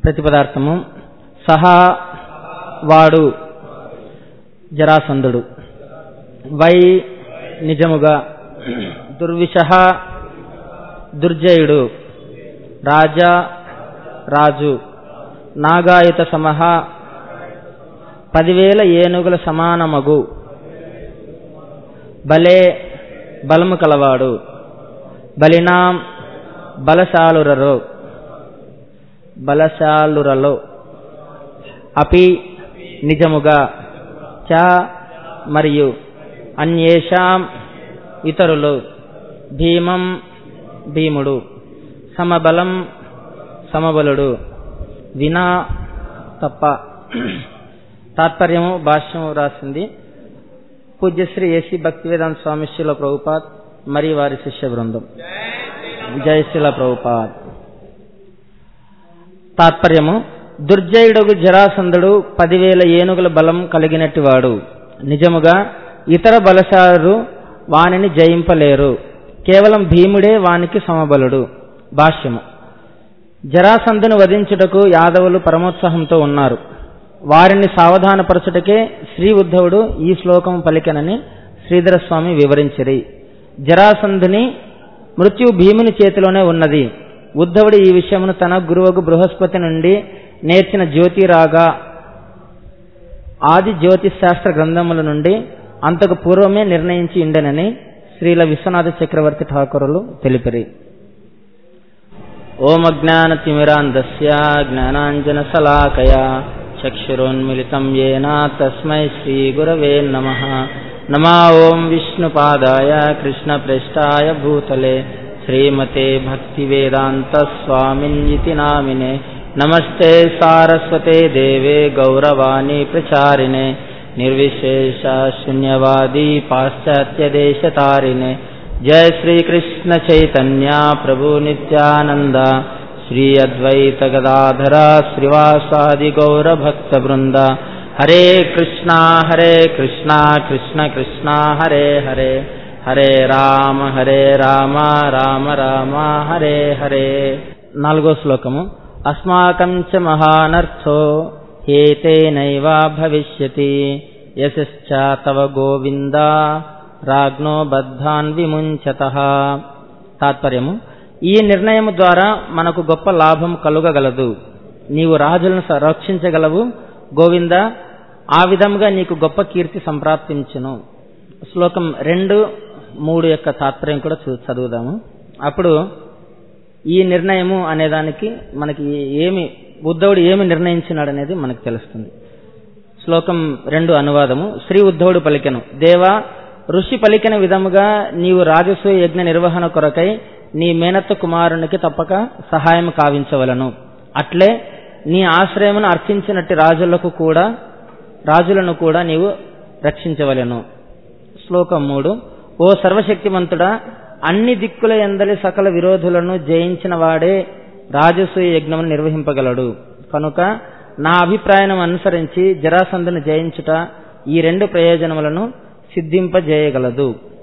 ప్రతిపదార్థము సహా వాడు జరాసంధుడు వై నిజముగా దుర్విష దుర్జయుడు రాజా రాజు నాగాయుత సమహ పదివేల ఏనుగుల సమానమగు బలే బలము కలవాడు బలినాం బలశాలురలో బలశాలురలో అపి నిజముగా చ మరియు అన్యేషాం ఇతరులు భీమం భీముడు సమబలం సమబలుడు వినా తప్ప తాత్పర్యము భాష్యము రాసింది పూజ్యశ్రీ ఏసీ భక్తివేదాంత స్వామి శిల ప్రభుపాద్ మరియు వారి శిష్య బృందం జయశిల ప్రభుపాద్ తాత్పర్యము దుర్జయుడుగు జరాసంధుడు పదివేల ఏనుగుల బలం కలిగినట్టి వాడు నిజముగా ఇతర బలశాలు వానిని జయింపలేరు కేవలం భీముడే వానికి సమబలుడు భాష్యము జరాసంధును వధించుటకు యాదవులు పరమోత్సాహంతో ఉన్నారు వారిని సావధానపరచుటకే శ్రీ ఉద్ధవుడు ఈ శ్లోకం పలికెనని శ్రీధర స్వామి వివరించిరి జరాసంధుని మృత్యు భీముని చేతిలోనే ఉన్నది ఉద్ధవుడు ఈ విషయమును తన గురువుకు బృహస్పతి నుండి నేర్చిన జ్యోతిరాగా ఆది జ్యోతిష్ శాస్త్ర గ్రంథముల నుండి అంతకు పూర్వమే నిర్ణయించి ఉండెనని శ్రీల విశ్వనాథ చక్రవర్తి ఠాకూరులు తెలిపిరి ఓం అజ్ఞానతిమిరాంధస్య జ్ఞానాంజనశలాకయా చక్షురోన్మిళితం ఏన తస్మై శ్రీగురవే నమ నమా ఓం విష్ణుపాదాయ కృష్ణప్రేష్టాయ భూతలే శ్రీమతే భక్తివేదాంత స్వామిన్యితి నామినే నమస్తే సారస్వతే దేవే గౌరవాణి ప్రచారిణే నిర్విశేష శూన్యవాది పాశ్చాత్యదేశతారిణే జయ శ్రీకృష్ణ చైతన్య ప్రభు నిత్యానంద శ్రీ అద్వైత గదాధర శ్రీవాసాది గౌర భక్త బృంద హరే కృష్ణ హరే కృష్ణ కృష్ణ కృష్ణ హరే హరే హరే రామ హరే రామ రామ రామ హరే హరే నాలుగో శ్లోకము అస్మాకం చ మహానర్థో హేతేనైవ భవిష్యతి యశశ్చ తవ గోవింద రాజ్ఞో బద్ధాన్ విముంచత తాత్పర్యము ఈ నిర్ణయము ద్వారా మనకు గొప్ప లాభం కలుగగలదు నీవు రాజులను రక్షించగలవు గోవింద ఆ విధముగా నీకు గొప్ప కీర్తి సంప్రాప్తించును శ్లోకం రెండు మూడు యొక్క తాత్పర్యం కూడా చదువుదాము అప్పుడు ఈ నిర్ణయము అనేదానికి మనకి ఏమి ఉద్ధవుడు ఏమి నిర్ణయించినాడు అనేది మనకు తెలుస్తుంది శ్లోకం రెండు అనువాదము శ్రీ ఉద్ధవుడు పలికెను దేవా ఋషి పలికిన విధముగా నీవు రాజసూయ యజ్ఞ నిర్వహణ కొరకై నీ మేనత్త కుమారునికి తప్పక సహాయం కావించవలను అట్లే నీ ఆశ్రయమును అర్చించినట్టు రాజులకు కూడా రాజులను కూడా నీవు రక్షించవలను శ్లోకం మూడు ఓ సర్వశక్తిమంతుడా అన్ని దిక్కుల ఎందలి సకల విరోధులను జయించిన వాడే రాజసూయ యజ్ఞమును నిర్వహింపగలడు కనుక నా అభిప్రాయం అనుసరించి జరాసంధును జయించుట ఈ రెండు ప్రయోజనములను సిద్ధింపజేయగలదు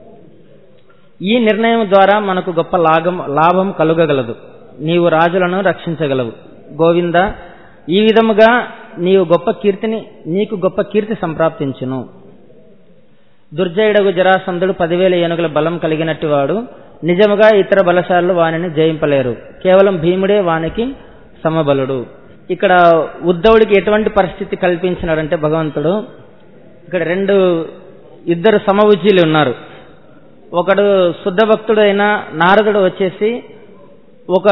ఈ నిర్ణయం ద్వారా మనకు గొప్ప లాభం లాభం కలుగగలదు నీవు రాజులను రక్షించగలవు గోవింద ఈ విధముగా నీవు గొప్ప కీర్తిని నీకు గొప్ప కీర్తి సంప్రాప్తించును దుర్జయుడగు జరాసంధుడు పదివేల ఏనుగుల బలం కలిగినట్టు వాడు నిజముగా ఇతర బలశాలు వానిని జయింపలేరు కేవలం భీముడే వానికి సమబలుడు ఇక్కడ ఉద్ధవుడికి ఎటువంటి పరిస్థితి కల్పించినాడంటే భగవంతుడు ఇక్కడ రెండు ఇద్దరు సమవుజీలు ఉన్నారు ఒకడు శుద్ధ భక్తుడు అయిన నారదుడు వచ్చేసి ఒక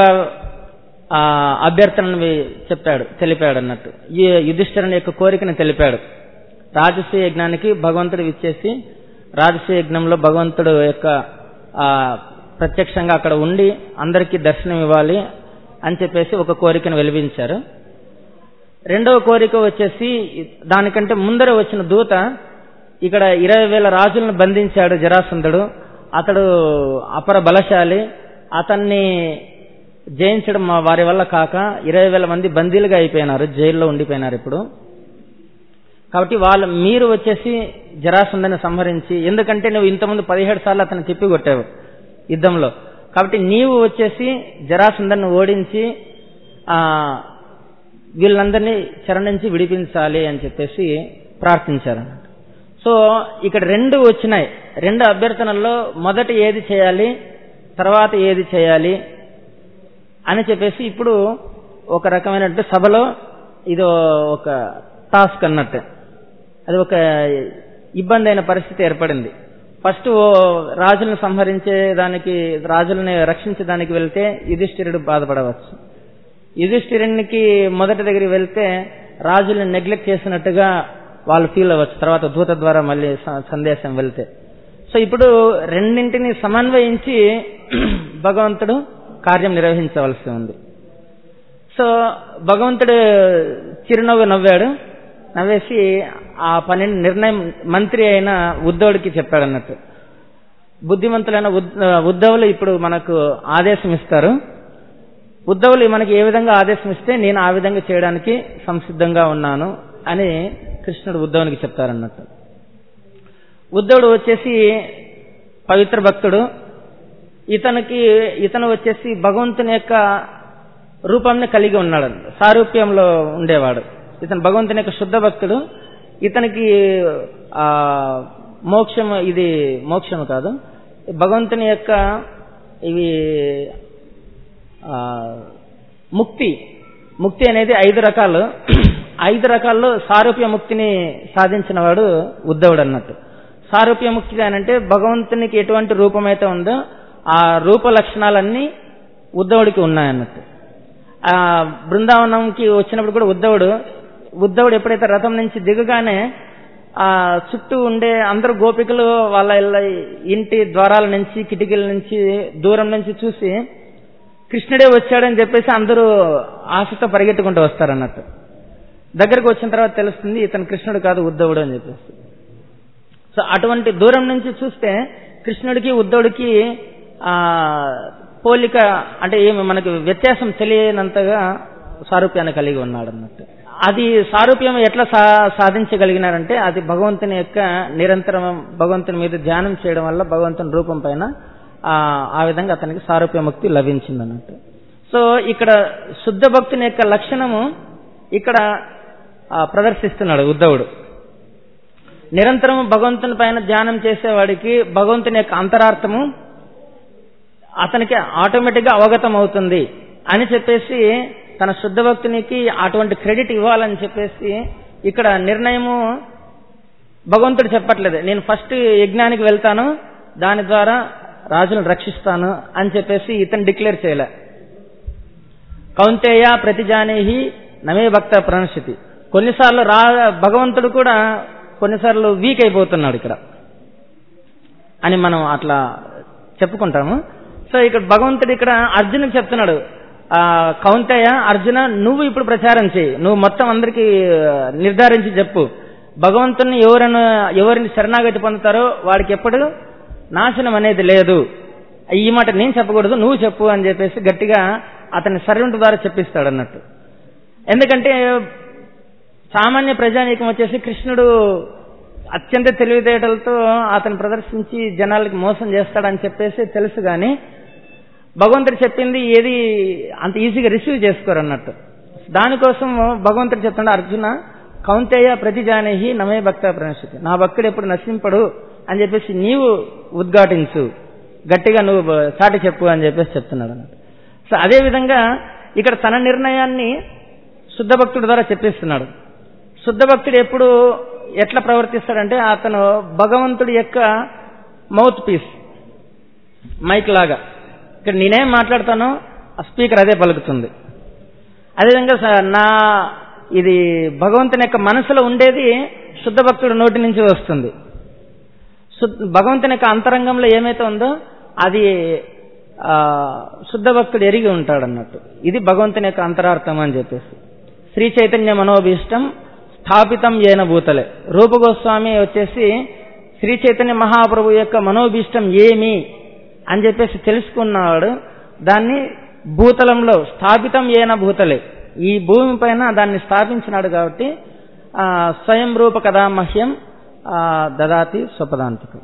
అభ్యర్థనను చెప్పాడు తెలిపాడు అన్నట్టు ఈ యుధిష్ఠరుని యొక్క కోరికను తెలిపాడు రాజసూయ యజ్ఞానికి భగవంతుడు ఇచ్చేసి రాజసూయ యజ్ఞంలో భగవంతుడు యొక్క ప్రత్యక్షంగా అక్కడ ఉండి అందరికీ దర్శనం ఇవ్వాలి అని చెప్పేసి ఒక కోరికను వెలిపించారు రెండవ కోరిక వచ్చేసి దానికంటే ముందర వచ్చిన దూత ఇక్కడ ఇరవై వేల రాజులను బంధించాడు జరాసంధుడు అతడు అపర బలశాలి అతన్ని జయించడం వారి వల్ల కాక ఇరవై వేల మంది బందీలుగా అయిపోయినారు జైల్లో ఉండిపోయినారు ఇప్పుడు కాబట్టి వాళ్ళు మీరు వచ్చేసి జరాసందని సంహరించి ఎందుకంటే నువ్వు ఇంతకుముందు పదిహేడు సార్లు అతను తిప్పి కొట్టావు యుద్ధంలో కాబట్టి నీవు వచ్చేసి జరాసందన్ని ఓడించి ఆ వీళ్ళందరినీ చెర నుంచి విడిపించాలి అని చెప్పేసి ప్రార్థించారు సో ఇక్కడ రెండు వచ్చినాయి రెండు అభ్యర్థనల్లో మొదట ఏది చేయాలి తర్వాత ఏది చేయాలి అని చెప్పేసి ఇప్పుడు ఒక రకమైనట్టు సభలో ఇది ఒక టాస్క్ అన్నట్టు అది ఒక ఇబ్బంది అయిన పరిస్థితి ఏర్పడింది ఫస్ట్ ఓ రాజులను సంహరించే దానికి రాజులని రక్షించడానికి వెళ్తే యుధిష్ఠిరుడు బాధపడవచ్చు యుధిష్ఠిరునికి మొదటి దగ్గరికి వెళ్తే రాజుల్ని నెగ్లెక్ట్ చేసినట్టుగా వాళ్ళు ఫీల్ అవ్వచ్చు తర్వాత దూత ద్వారా మళ్ళీ స- సందేశం వెళ్తే సో ఇప్పుడు రెండింటిని సమన్వయించి భగవంతుడు కార్యం నిర్వహించవలసి ఉంది సో భగవంతుడు చిరునవ్వు నవ్వాడు నవ్వేసి ఆ పన్నెండు నిర్ణయం మంత్రి అయిన ఉద్ధవుడికి చెప్పాడు అన్నట్టు బుద్ధిమంతులైన ఉద్- ఉద్ధవులు ఇప్పుడు మనకు ఆదేశం ఇస్తారు ఉద్ధవులు మనకి ఏ విధంగా ఆదేశం ఇస్తే నేను ఆ విధంగా చేయడానికి సంసిద్ధంగా ఉన్నాను అని కృష్ణుడు ఉద్ధవునికి చెప్తారన్నట్టు ఉద్ధవుడు వచ్చేసి పవిత్ర భక్తుడు ఇతనికి ఇతను వచ్చేసి భగవంతుని యొక్క రూపాన్ని కలిగి ఉన్నాడు సారూప్యంలో ఉండేవాడు ఇతను భగవంతుని యొక్క శుద్ధ భక్తుడు ఇతనికి ఆ మోక్షం ఇది మోక్షం కాదు భగవంతుని యొక్క ఇవి ఆ, ముక్తి ముక్తి అనేది ఐదు రకాలు ఐదు రకాల్లో సారూప్య ముక్తిని సాధించిన వాడు ఉద్ధవుడు అన్నట్టు సారూప్య ముక్తి అని అంటే భగవంతునికి ఎటువంటి రూపమైతే ఉందో ఆ రూప లక్షణాలన్నీ ఉద్ధవుడికి ఉన్నాయన్నట్టు ఆ బృందావనంకి వచ్చినప్పుడు కూడా ఉద్ధవుడు ఉద్ధవుడు ఎప్పుడైతే రథం నుంచి దిగగానే ఆ చుట్టూ ఉండే అందరు గోపికలు వాళ్ళ ఇళ్ళ ఇంటి ద్వారాల నుంచి కిటికీల నుంచి దూరం నుంచి చూసి కృష్ణుడే వచ్చాడని చెప్పేసి అందరూ ఆశతో పరిగెట్టుకుంటూ వస్తారన్నట్టు దగ్గరకు వచ్చిన తర్వాత తెలుస్తుంది ఇతను కృష్ణుడు కాదు ఉద్ధవుడు అని చెప్పేసి సో అటువంటి దూరం నుంచి చూస్తే కృష్ణుడికి ఉద్ధవుడికి ఆ పోలిక అంటే ఏమి మనకు వ్యత్యాసం తెలియనంతగా సారూప్యాన్ని కలిగి ఉన్నాడు అన్నట్టు అది సారూప్యం ఎట్లా సా సాధించగలిగినారంటే అది భగవంతుని యొక్క నిరంతరం భగవంతుని మీద ధ్యానం చేయడం వల్ల భగవంతుని రూపం పైన ఆ ఆ విధంగా అతనికి సారూప్య ముక్తి లభించింది అన్నట్టు సో ఇక్కడ శుద్ధ భక్తుని యొక్క లక్షణము ఇక్కడ ఆ, ప్రదర్శిస్తున్నాడు ఉద్ధవుడు నిరంతరం భగవంతుని పైన ధ్యానం చేసేవాడికి భగవంతుని యొక్క అంతరార్థము అతనికి ఆటోమేటిక్ గా అవగతం అవుతుంది అని చెప్పేసి తన శుద్ధ భక్తునికి అటువంటి క్రెడిట్ ఇవ్వాలని చెప్పేసి ఇక్కడ నిర్ణయము భగవంతుడు చెప్పట్లేదు నేను ఫస్ట్ యజ్ఞానికి వెళ్తాను దాని ద్వారా రాజులను రక్షిస్తాను అని చెప్పేసి ఇతను డిక్లేర్ చేయలే కౌంతేయ ప్రతిజానేహి నమే భక్త ప్రణశితి కొన్నిసార్లు రా భగవంతుడు కూడా కొన్నిసార్లు వీక్ అయిపోతున్నాడు ఇక్కడ అని మనం అట్లా చెప్పుకుంటాము సో ఇక్కడ భగవంతుడు ఇక్కడ అర్జునుకి చెప్తున్నాడు ఆ కౌంతేయ అర్జున నువ్వు ఇప్పుడు ప్రచారం చేయి నువ్వు మొత్తం అందరికి నిర్ధారించి చెప్పు భగవంతుని ఎవరైనా ఎవరిని శరణాగతి పొందుతారో వాడికి ఎప్పుడు నాశనం అనేది లేదు ఈ మాట నేను చెప్పకూడదు నువ్వు చెప్పు అని చెప్పేసి గట్టిగా అతని సర్వెంట్ ద్వారా చెప్పిస్తాడు అన్నట్టు ఎందుకంటే సామాన్య ప్రజానీకం వచ్చేసి కృష్ణుడు అత్యంత తెలివితేటలతో అతను ప్రదర్శించి జనాలకి మోసం చేస్తాడని చెప్పేసి తెలుసు కానీ భగవంతుడు చెప్పింది ఏది అంత ఈజీగా రిసీవ్ చేసుకోరు అన్నట్టు దానికోసం భగవంతుడు చెప్తున్నాడు అర్జున కౌంతేయ ప్రతిజానేహి నమే భక్త ప్రణశితి నా భక్తుడు ఎప్పుడు నశింపడు అని చెప్పేసి నీవు ఉద్ఘాటించు గట్టిగా నువ్వు చాటి చెప్పు అని చెప్పేసి చెప్తున్నాడు అన్నట్టు సో అదే విధంగా ఇక్కడ తన నిర్ణయాన్ని శుద్ధ భక్తుడి ద్వారా చెప్పిస్తున్నాడు శుద్ధ భక్తుడు ఎప్పుడు ఎట్లా ప్రవర్తిస్తాడంటే అతను భగవంతుడి యొక్క మౌత్ పీస్ మైక్ లాగా ఇక్కడ నేనేం మాట్లాడతానో ఆ స్పీకర్ అదే పలుకుతుంది అదేవిధంగా స- నా ఇది భగవంతుని యొక్క మనసులో ఉండేది శుద్ధ భక్తుడు నోటి నుంచి వస్తుంది శుద్ధ- భగవంతుని యొక్క అంతరంగంలో ఏమైతే ఉందో అది ఆ, శుద్ధ భక్తుడు ఎరిగి ఉంటాడు అన్నట్టు ఇది భగవంతుని యొక్క అంతరార్థం అని చెప్పేసి శ్రీ చైతన్య మనోభీష్టం స్థాపితం ఏన భూతలే రూపగోస్వామి వచ్చేసి శ్రీ చైతన్య మహాప్రభు యొక్క మనోభీష్టం ఏమి అని చెప్పేసి తెలుసుకున్నాడు దాన్ని భూతలంలో స్థాపితం ఏన భూతలే ఈ భూమి పైన దాన్ని స్థాపించినాడు కాబట్టి ఆ, స్వయం రూప కదా మహ్యం ఆ, దదాతి స్వపదాంతికం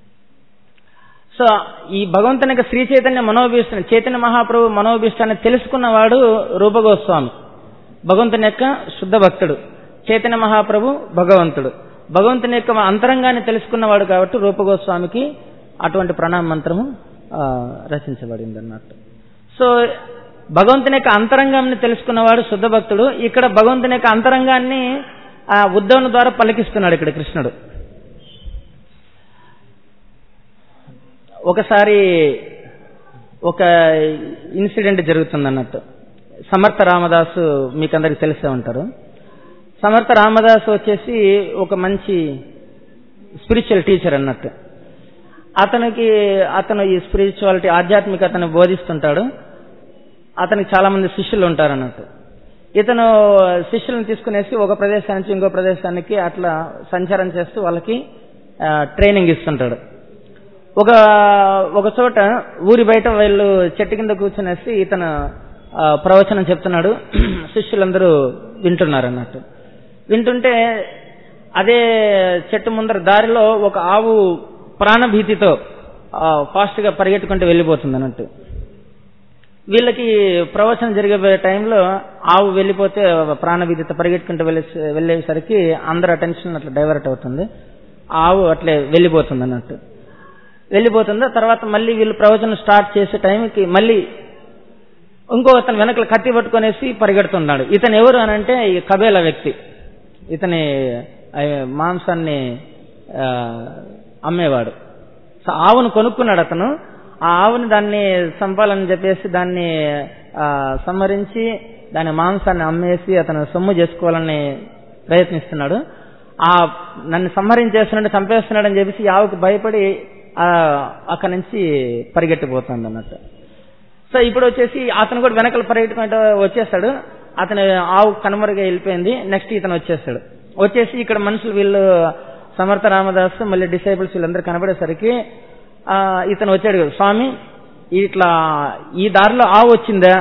సో ఈ భగవంతుని యొక్క శ్రీ చైతన్య మనోభీష్టాన్ని చైతన్య మహాప్రభు మనోభీష్టాన్ని తెలుసుకున్నవాడు రూపగోస్వామి భగవంతుని యొక్క శుద్ధ భక్తుడు చైతన్య మహాప్రభు భగవంతుడు భగవంతుని యొక్క అంతరంగాన్ని తెలుసుకున్నవాడు కాబట్టి రూపగోస్వామికి అటువంటి ప్రణామ మంత్రము ఆ, రచించబడింది అన్నట్టు సో భగవంతుని యొక్క అంతరంగాన్ని తెలుసుకున్నవాడు శుద్ధ భక్తుడు ఇక్కడ భగవంతుని యొక్క అంతరంగాన్ని ఆ ఉద్ధవుని ద్వారా పలికిస్తున్నాడు ఇక్కడ కృష్ణుడు ఒకసారి ఒక ఇన్సిడెంట్ జరుగుతుంది అన్నట్టు సమర్థ రామదాసు మీకు అందరికి తెలిసే ఉంటారు సమర్థ రామదాసు వచ్చేసి ఒక మంచి స్పిరిచువల్ టీచర్ అన్నట్టు అతనికి అతను ఈ స్పిరిచువాలిటీ ఆధ్యాత్మికతను బోధిస్తుంటాడు అతనికి చాలా మంది శిష్యులు ఉంటారు అన్నట్టు ఇతను శిష్యులను తీసుకునేసి ఒక ప్రదేశం నుంచి ఇంకో ప్రదేశానికి అట్లా సంచారం చేస్తూ వాళ్ళకి ఆ, ట్రైనింగ్ ఇస్తుంటాడు ఒక ఒక చోట ఊరి బయట వీళ్ళు చెట్టు కింద కూర్చునేసి ఇతను ఆ, ప్రవచనం చెప్తున్నాడు శిష్యులందరూ వింటున్నారు అన్నట్టు వింటుంటే అదే చెట్టు ముందర దారిలో ఒక ఆవు ప్రాణభీతితో ఫాస్ట్ గా పరిగెట్టుకుంటూ వెళ్ళిపోతుంది అన్నట్టు వీళ్ళకి ప్రవచనం జరిగే టైంలో ఆవు వెళ్ళిపోతే ప్రాణభీతితో పరిగెట్టుకుంటూ వెళ్ళే వెళ్ళేసరికి అందరు అటెన్షన్ అట్లా డైవర్ట్ అవుతుంది ఆవు అట్లే వెళ్ళిపోతుంది అన్నట్టు వెళ్ళిపోతుంది తర్వాత మళ్ళీ వీళ్ళు ప్రవచనం స్టార్ట్ చేసే టైంకి మళ్ళీ ఇంకో అతను వెనకలు కత్తి పట్టుకొనేసి పరిగెడుతున్నాడు ఇతను ఎవరు అని అంటే ఈ కబేల వ్యక్తి ఇతని ఆ, మాంసాన్ని ఆ, అమ్మేవాడు సో ఆవును కొనుక్కున్నాడు అతను ఆ ఆవుని దాన్ని చంపాలని చెప్పేసి దాన్ని ఆ, సంహరించి దాని మాంసాన్ని అమ్మేసి అతను సొమ్ము చేసుకోవాలని ప్రయత్నిస్తున్నాడు ఆ నన్ను సంహరించేస్తున్నాడు చంపేస్తున్నాడు అని చెప్పేసి ఈ ఆవుకు భయపడి ఆ, అక్కడి నుంచి పరిగెట్టిపోతుంది అన్నట్టు సో ఇప్పుడు వచ్చేసి అతను కూడా వెనకలు పరిగెట్టుకుంటూ వచ్చేస్తాడు అతను ఆవు కనుమరుగా వెళ్ళిపోయింది నెక్స్ట్ ఇతను వచ్చేస్తాడు వచ్చేసి ఇక్కడ మనుషులు వీళ్ళు సమర్థ రామదాస్ మళ్ళీ డిసైబుల్స్ వీళ్ళందరూ కనబడేసరికి ఆ, ఇతను వచ్చాడు కదా, స్వామి ఇట్లా ఈ దారిలో ఆవు వచ్చిందా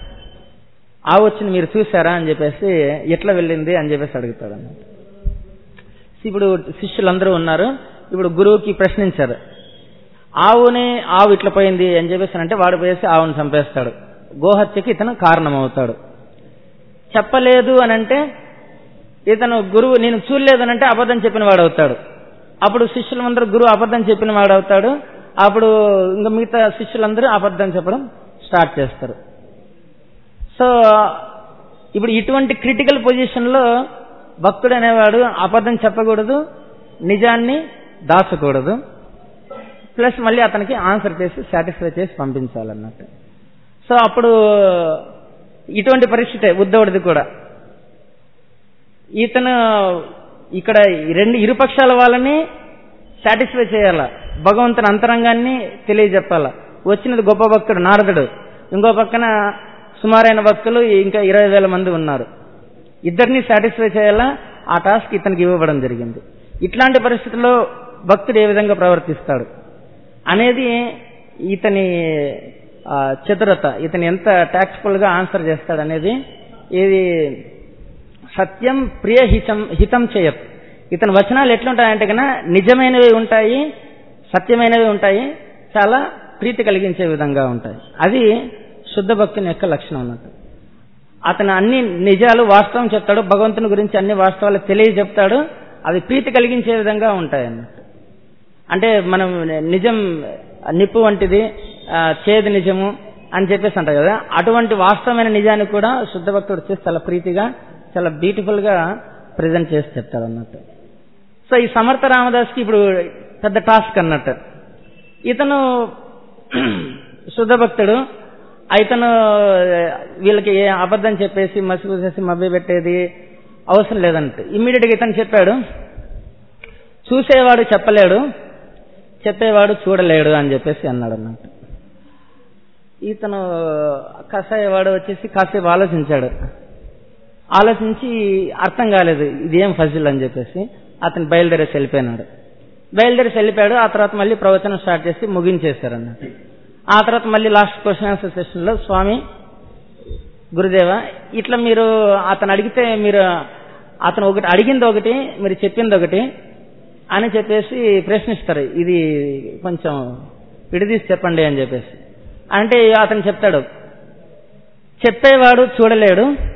ఆవు వచ్చింది మీరు చూసారా అని చెప్పేసి ఎట్లా వెళ్ళింది అని చెప్పేసి అడుగుతాడు అన్నమాట ఇప్పుడు శిష్యులందరూ ఉన్నారు ఇప్పుడు గురువుకి ప్రశ్నించారు ఆవుని ఆవు ఇట్లా పోయింది అని చెప్పేసి అంటే వాడు పోయేసి ఆవుని చంపేస్తాడు గోహత్యకి ఇతను కారణమవుతాడు చెప్పలేదు అని అంటే ఇతను గురువు నేను చూడలేదు అని అంటే అబద్ధం చెప్పిన వాడు అవుతాడు అప్పుడు శిష్యులందరూ గురువు అబద్ధం చెప్పిన వాడు అవుతాడు అప్పుడు ఇంకా మిగతా శిష్యులందరూ అబద్ధం చెప్పడం స్టార్ట్ చేస్తారు సో ఇప్పుడు ఇటువంటి క్రిటికల్ పొజిషన్ లో భక్తుడు అనేవాడు అబద్ధం చెప్పకూడదు నిజాన్ని దాచకూడదు ప్లస్ మళ్ళీ అతనికి ఆన్సర్ చేసి సాటిస్ఫై చేసి పంపించాలన్నట్టు సో అప్పుడు ఇటువంటి పరిస్థితే ఉద్ధవుడిది కూడా ఇతను ఇక్కడ ఈ రెండు ఇరుపక్షాల వాళ్ళని సాటిస్ఫై చేయాల భగవంతుని అంతరంగాన్ని తెలియజెప్పాల వచ్చినది గొప్ప భక్తుడు నారదుడు ఇంకో పక్కన సుమారైన భక్తులు ఇంకా ఇరవై వేల మంది ఉన్నారు ఇద్దరిని సాటిస్ఫై చేయాలా ఆ టాస్క్ ఇతనికి ఇవ్వబడం జరిగింది ఇట్లాంటి పరిస్థితుల్లో భక్తుడు ఏ విధంగా ప్రవర్తిస్తాడు అనేది ఇతని ఆ, చతురత ఇతను ఎంత టాక్ట్ఫుల్ గా ఆన్సర్ చేస్తాడు అనేది ఇది సత్యం ప్రియ హితం హితం చేయత్ ఇతని వచనాలు ఎట్లుంటాయంటే కన్నా నిజమైనవి ఉంటాయి సత్యమైనవి ఉంటాయి చాలా ప్రీతి కలిగించే విధంగా ఉంటాయి అది శుద్ధ భక్తుని యొక్క లక్షణం అన్నట్టు అతను అన్ని నిజాలు వాస్తవం చెప్తాడు భగవంతుని గురించి అన్ని వాస్తవాలు తెలియజెప్తాడు అవి ప్రీతి కలిగించే విధంగా ఉంటాయి అన్నట్టు అంటే మనం నిజం నిప్పు వంటిది ఆ, చేదు నిజము అని చెప్పేసి అంటారు కదా అటువంటి వాస్తవమైన నిజాన్ని కూడా శుద్ధ భక్తుడు చేసి చాలా ప్రీతిగా చాలా బ్యూటిఫుల్ గా ప్రజెంట్ చేసి చెప్తాడు అన్నట్టు సో ఈ సమర్థ రామదాస్కి ఇప్పుడు పెద్ద టాస్క్ అన్నట్టు ఇతను శుద్ధ భక్తుడు ఇతను వీళ్ళకి ఏ అబద్ధం చెప్పేసి మసి చేసి మభ్య పెట్టేది అవసరం లేదంటే ఇమ్మీడియట్ గా ఇతను చెప్పాడు చూసేవాడు చెప్పలేడు చెప్పేవాడు చూడలేడు అని చెప్పేసి అన్నాడు అన్నట్టు ఇతను కషాయవాడు వచ్చేసి కాసేపు ఆలోచించాడు ఆలోచించి అర్థం కాలేదు ఇదేం ఫజిల్ అని చెప్పేసి అతను బయలుదేరేసి వెళ్ళిపోయినాడు బయలుదేరేసి వెళ్ళిపోయాడు ఆ తర్వాత మళ్ళీ ప్రవచనం స్టార్ట్ చేసి ముగించేశారు అన్నట్టు ఆ తర్వాత మళ్ళీ లాస్ట్ క్వశ్చన్ ఆన్సర్ సెషన్ లో స్వామి గురుదేవ ఇట్లా మీరు అతను అడిగితే మీరు అతను ఒకటి అడిగింది ఒకటి మీరు చెప్పింది ఒకటి అని చెప్పేసి ప్రశ్నిస్తారు ఇది కొంచెం విడదీసి చెప్పండి అని చెప్పేసి అంటే అతను చెప్తాడు చెప్పేవాడు చూడలేడు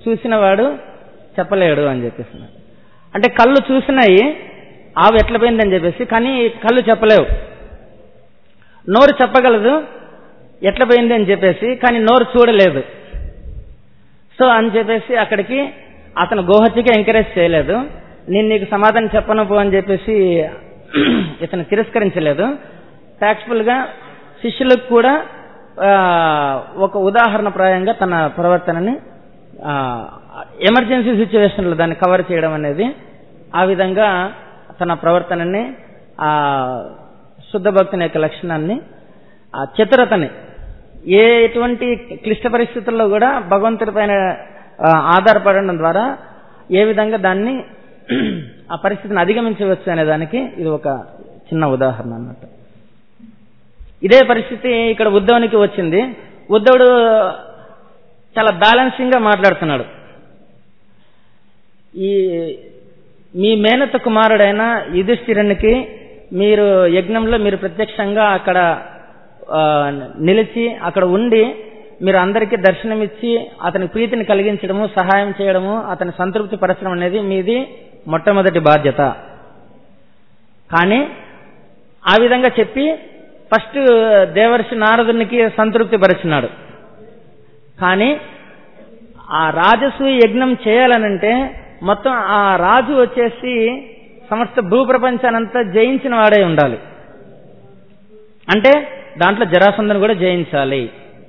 చూసిన వాడు చెప్పలేడు అని చెప్పేసి అంటే కళ్ళు చూసినాయి ఆవు ఎట్లా పోయిందని చెప్పేసి కానీ కళ్ళు చెప్పలేవు నోరు చెప్పగలదు ఎట్లా పోయింది అని చెప్పేసి కానీ నోరు చూడలేదు సో అని చెప్పేసి అక్కడికి అతను గోహత్యకి ఎంకరేజ్ చేయలేదు నేను నీకు సమాధానం చెప్పను పో అని చెప్పేసి ఇతను తిరస్కరించలేదు ఫ్యాక్చువల్ గా శిష్యులకు కూడా ఆ, ఒక ఉదాహరణ ప్రాయంగా తన ప్రవర్తనని ఎమర్జెన్సీ సిచ్యువేషన్లో దాన్ని కవర్ చేయడం అనేది ఆ విధంగా తన ప్రవర్తనని ఆ శుద్ధ భక్తుని యొక్క లక్షణాన్ని ఆ చతురతని ఏ ఎటువంటి క్లిష్ట పరిస్థితుల్లో కూడా భగవంతుడి పైన ఆ, ఆధారపడడం ద్వారా ఏ విధంగా దాన్ని ఆ పరిస్థితిని అధిగమించవచ్చు అనే దానికి ఇది ఒక చిన్న ఉదాహరణ అన్నట్టు ఇదే పరిస్థితి ఇక్కడ ఉద్ధవునికి వచ్చింది ఉద్ధవుడు చాలా బ్యాలెన్సింగ్ గా మాట్లాడుతున్నాడు ఈ మీ మేనత కుమారుడైన యుధిష్ఠిరునికి మీరు యజ్ఞంలో మీరు ప్రత్యక్షంగా అక్కడ ఆ, నిలిచి అక్కడ ఉండి మీరు అందరికీ దర్శనమిచ్చి అతని ప్రీతిని కలిగించడము సహాయం చేయడము అతని సంతృప్తి పరచడం అనేది మీది మొట్టమొదటి బాధ్యత కానీ ఆ విధంగా చెప్పి ఫస్ట్ దేవర్షి నారదునికి సంతృప్తి పరిచినాడు కానీ ఆ రాజసూయ యజ్ఞం చేయాలనంటే మొత్తం ఆ రాజు వచ్చేసి సమస్త భూప్రపంచానంతా జయించిన వాడే ఉండాలి అంటే దాంట్లో జరాసంధను కూడా జయించాలి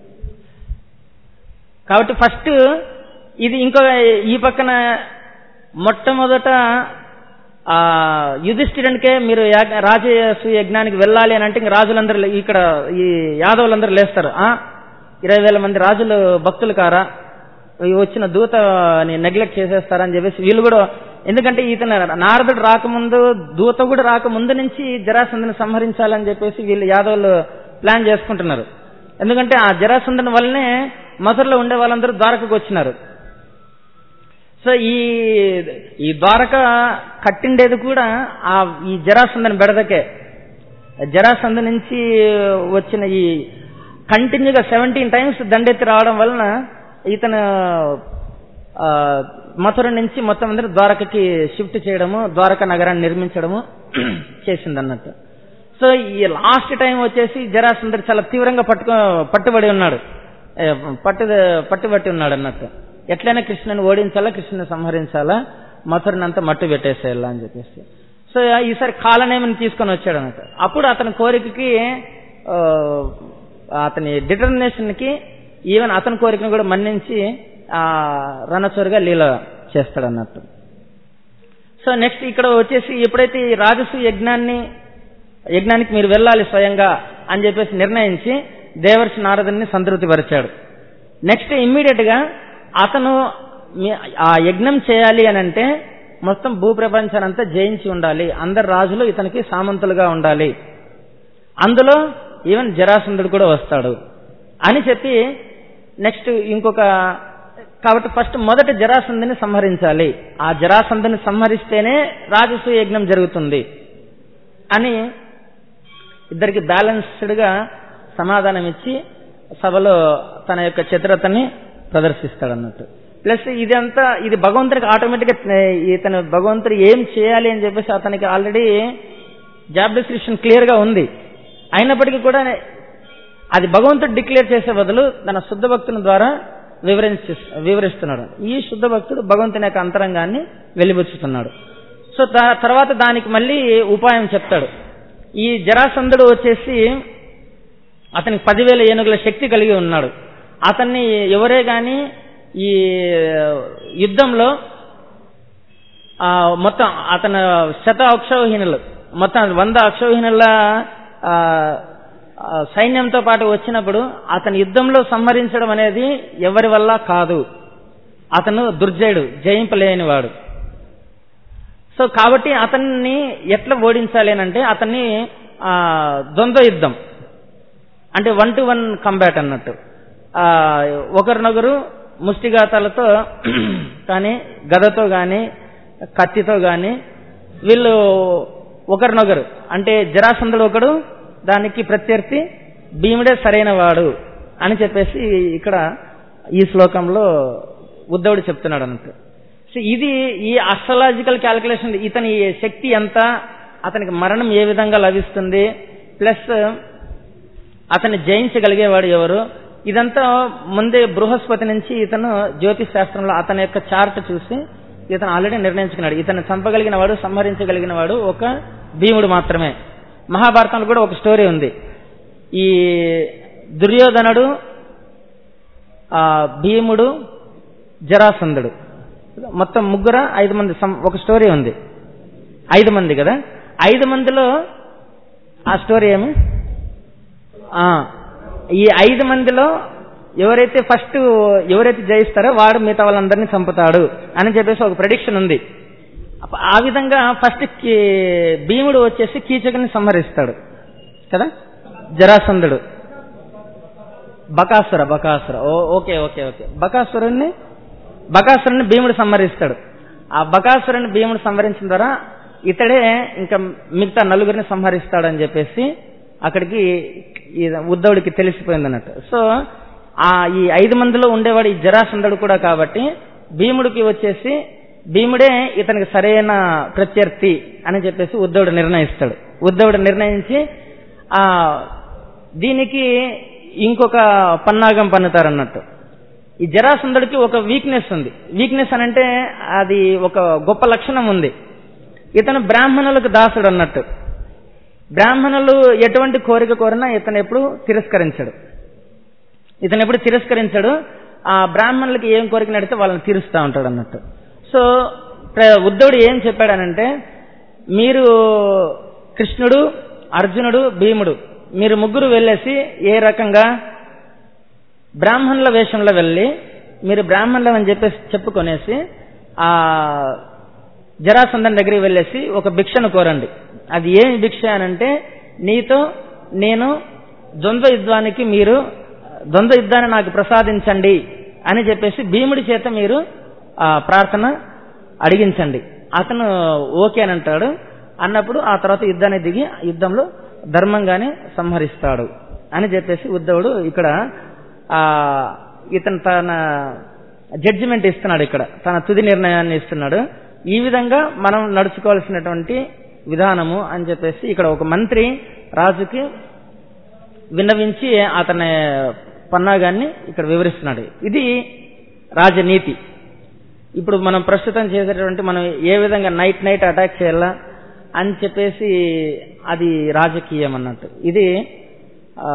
కాబట్టి ఫస్ట్ ఇది ఇంకో ఈ పక్కన మొట్టమొదట ఆ యుధిష్ఠిరునికే మీరు యాగ- రాజసు యజ్ఞానికి వెళ్ళాలి అని అంటే ఇంక రాజులందరూ లే- ఇక్కడ ఈ యాదవులందరూ లేస్తారు ఆ ఇరవై వేల మంది రాజులు భక్తులు కారా ఈ వచ్చిన దూతని నెగ్లెక్ట్ చేసేస్తారని చెప్పేసి వీళ్ళు కూడా ఎందుకంటే ఇతను నారదుడు రాకముందు దూత కూడా రాకముందు నుంచి జరాసంధని సంహరించాలని చెప్పేసి వీళ్ళు యాదవులు ప్లాన్ చేసుకుంటున్నారు ఎందుకంటే ఆ జరాసంధని వల్లనే మధురలో ఉండే వాళ్ళందరూ ద్వారకకు వచ్చినారు సో ఈ ఈ ద్వారక కట్టిండేది కూడా ఆ ఈ జరాసందని బెడదకే జరాసంధ నుంచి వచ్చిన ఈ కంటిన్యూగా సెవెంటీన్ టైమ్స్ దండెత్తి రావడం వలన ఇతను ఆ, మథుర నుంచి మొత్తం అందరూ ద్వారకకి షిఫ్ట్ చేయడము ద్వారక నగరాన్ని నిర్మించడము చేసింది అన్నట్టు సో ఈ లాస్ట్ టైం వచ్చేసి జరాసంధర్ చాలా తీవ్రంగా పట్టుకో పట్టుబడి ఉన్నాడు ఏ, పట్టు పట్టుబట్టి ఉన్నాడు అన్నట్టు ఎట్లయినా కృష్ణుని ఓడించాలా కృష్ణుని సంహరించాలా మథురని అంతా మట్టు పెట్టేసేయాలా అని చెప్పేసి సో ఈసారి కాలనేమిని తీసుకొని వచ్చాడు అన్నట్టు అప్పుడు అతని కోరికకి ఆ, అతని డిటర్మినేషన్ కి ఈవెన్ అతని కోరికను కూడా మన్నించి ఆ రణచోరుగా లీల చేస్తాడు అన్నట్టు సో నెక్స్ట్ ఇక్కడ వచ్చేసి ఎప్పుడైతే ఈ రాజసు యజ్ఞాన్ని యజ్ఞానికి మీరు వెళ్ళాలి స్వయంగా అని చెప్పేసి నిర్ణయించి దేవర్షి నారదుని సంతృప్తిపరిచాడు నెక్స్ట్ ఇమ్మీడియట్ గా అతను మీ- ఆ యజ్ఞం చేయాలి అని అంటే మొత్తం భూప్రపంచానంతా జయించి ఉండాలి అందరు రాజులు ఇతనికి సామంతులుగా ఉండాలి అందులో ఈవెన్ జరాసంధుడు కూడా వస్తాడు అని చెప్పి నెక్స్ట్ ఇంకొక కాబట్టి ఫస్ట్ మొదట జరాసంధుని సంహరించాలి ఆ జరాసంధుని సంహరిస్తేనే రాజసూయ యజ్ఞం జరుగుతుంది అని ఇద్దరికి బ్యాలెన్స్డ్ గా సమాధానం ఇచ్చి సభలో తన యొక్క చతురతని ప్రదర్శిస్తాడు అన్నట్టు ప్లస్ ఇదంతా ఇది భగవంతుడికి ఆటోమేటిక్ గా ఇతను భగవంతుడు ఏం చేయాలి అని చెప్పేసి అతనికి ఆల్రెడీ జాబ్ డిస్క్రిప్షన్ క్లియర్ గా ఉంది అయినప్పటికీ కూడా అది భగవంతుడు డిక్లేర్ చేసే బదులు తన శుద్ధ భక్తుని ద్వారా వివరించి వివరిస్తున్నాడు ఈ శుద్ధ భక్తుడు భగవంతుని యొక్క అంతరంగాన్ని వెలిబుచ్చుతున్నాడు సో దా- తర్వాత దానికి మళ్ళీ ఉపాయం చెప్తాడు ఈ జరాసంధుడు వచ్చేసి అతనికి పదివేల ఏనుగుల శక్తి కలిగి ఉన్నాడు అతన్ని ఎవరే గాని ఈ యుద్ధంలో ఆ, మొత్తం అతను శత అక్షౌహీనులు మొత్తం వంద అక్షౌహీనుల ఆ, ఆ, సైన్యంతో పాటు వచ్చినప్పుడు అతని యుద్ధంలో సంహరించడం అనేది ఎవరి వల్ల కాదు అతను దుర్జయుడు జయింపలేనివాడు సో కాబట్టి అతన్ని ఎట్లా ఓడించాలి అని అంటే అతన్ని ఆ, ద్వంద్వ యుద్ధం అంటే వన్ టు వన్ కంబాట్ అన్నట్టు ఆ, ఒకరినొకరు ముష్టిఘాతాలతో కానీ గదతో కానీ కత్తితో కానీ వీళ్ళు ఒకరినొకరు అంటే జరాసంధుడు ఒకడు దానికి ప్రత్యర్థి భీముడే సరైన వాడు అని చెప్పేసి ఇక్కడ ఈ శ్లోకంలో ఉద్ధవుడు చెప్తున్నాడు అన్నట్టు సో ఇది ఈ అస్ట్రాలాజికల్ క్యాల్కులేషన్ ఇతని శక్తి ఎంత అతనికి మరణం ఏ విధంగా లభిస్తుంది ప్లస్ అతన్ని జయించగలిగేవాడు ఎవరు ఇదంతా ముందే బృహస్పతి నుంచి ఇతను జ్యోతిష్ శాస్త్రంలో అతని యొక్క చార్ట్ చూసి ఇతను ఆల్రెడీ నిర్ణయించుకున్నాడు ఇతను చంపగలిగిన వాడు సంహరించగలిగిన వాడు ఒక భీముడు మాత్రమే మహాభారతంలో కూడా ఒక స్టోరీ ఉంది ఈ దుర్యోధనుడు ఆ భీముడు జరాసంధుడు మొత్తం ముగ్గుర ఐదు మంది సం- ఒక స్టోరీ ఉంది ఐదు మంది కదా ఐదు మందిలో ఆ స్టోరీ ఏమి ఆ, ఈ ఐదు మందిలో ఎవరైతే ఫస్ట్ ఎవరైతే జయిస్తారో వాడు మిగతా వాళ్ళందరినీ చంపుతాడు అని చెప్పేసి ఒక ప్రెడిక్షన్ ఉంది అప్ప- ఆ విధంగా ఫస్ట్ కీ- భీముడు వచ్చేసి కీచకుని సంహరిస్తాడు కదా జరాసంధుడు బకాసుర బకాసుర ఓ ఓకే ఓకే ఓకే బకాసురుణ్ణి బకాసురుణ్ణి భీముడు సంహరిస్తాడు ఆ బకాసురుని భీముడు సంహరించిన ద్వారా ఇతడే ఇంకా మిగతా నలుగురిని సంహరిస్తాడని చెప్పేసి అక్కడికి ఈ ఉద్ధవుడికి తెలిసిపోయింది అన్నట్టు సో ఆ ఈ ఐదు మందిలో ఉండేవాడు ఈ జరాసంధుడు కూడా కాబట్టి భీముడికి వచ్చేసి భీముడే ఇతనికి సరైన ప్రత్యర్థి అని చెప్పేసి ఉద్ధవుడు నిర్ణయిస్తాడు ఉద్ధవుడు నిర్ణయించి ఆ దీనికి ఇంకొక పన్నాగం పన్నుతారన్నట్టు ఈ జరాసంధుడికి ఒక వీక్నెస్ ఉంది వీక్నెస్ అని అంటే అది ఒక గొప్ప లక్షణం ఉంది ఇతను బ్రాహ్మణులకు దాసుడు అన్నట్టు బ్రాహ్మణులు ఎటువంటి కోరిక కోరినా ఇతను ఎప్పుడు తిరస్కరించడు ఇతను ఎప్పుడు తిరస్కరించడు ఆ బ్రాహ్మణులకి ఏం కోరిక నడితే వాళ్ళని తీరుస్తూ ఉంటాడు అన్నట్టు సో ప్ర- ఉద్ధవుడు ఏం చెప్పాడనంటే మీరు కృష్ణుడు అర్జునుడు భీముడు మీరు ముగ్గురు వెళ్ళేసి ఏ రకంగా బ్రాహ్మణుల వేషంలో వెళ్ళి మీరు బ్రాహ్మణులం అని చెప్పేసి చెప్పుకొనేసి ఆ జరాసంధన్ దగ్గరికి వెళ్ళేసి ఒక భిక్షను కోరండి అది ఏమి భిక్ష అనంటే నీతో నేను ద్వంద్వ యుద్ధానికి మీరు ద్వంద్వ యుద్ధాన్ని నాకు ప్రసాదించండి అని చెప్పేసి భీముడి చేత మీరు ఆ ప్రార్థన అడిగించండి అతను ఓకే అని అంటాడు అన్నప్పుడు ఆ తర్వాత యుద్ధాన్ని దిగి యుద్ధంలో ధర్మంగానే సంహరిస్తాడు అని చెప్పేసి ఉద్ధవుడు ఇక్కడ ఆ ఇతను తన జడ్జిమెంట్ ఇస్తున్నాడు ఇక్కడ తన తుది నిర్ణయాన్ని ఇస్తున్నాడు ఈ విధంగా మనం నడుచుకోవాల్సినటువంటి విధానము అని చెప్పేసి ఇక్కడ ఒక మంత్రి రాజుకి విన్నవించి అతని పన్నాగాన్ని ఇక్కడ వివరిస్తున్నాడు ఇది రాజనీతి ఇప్పుడు మనం ప్రస్తుతం చేసేటువంటి మనం ఏ విధంగా నైట్ నైట్ అటాక్ చేయాలా అని చెప్పేసి అది రాజకీయం అన్నట్టు ఇది ఆ,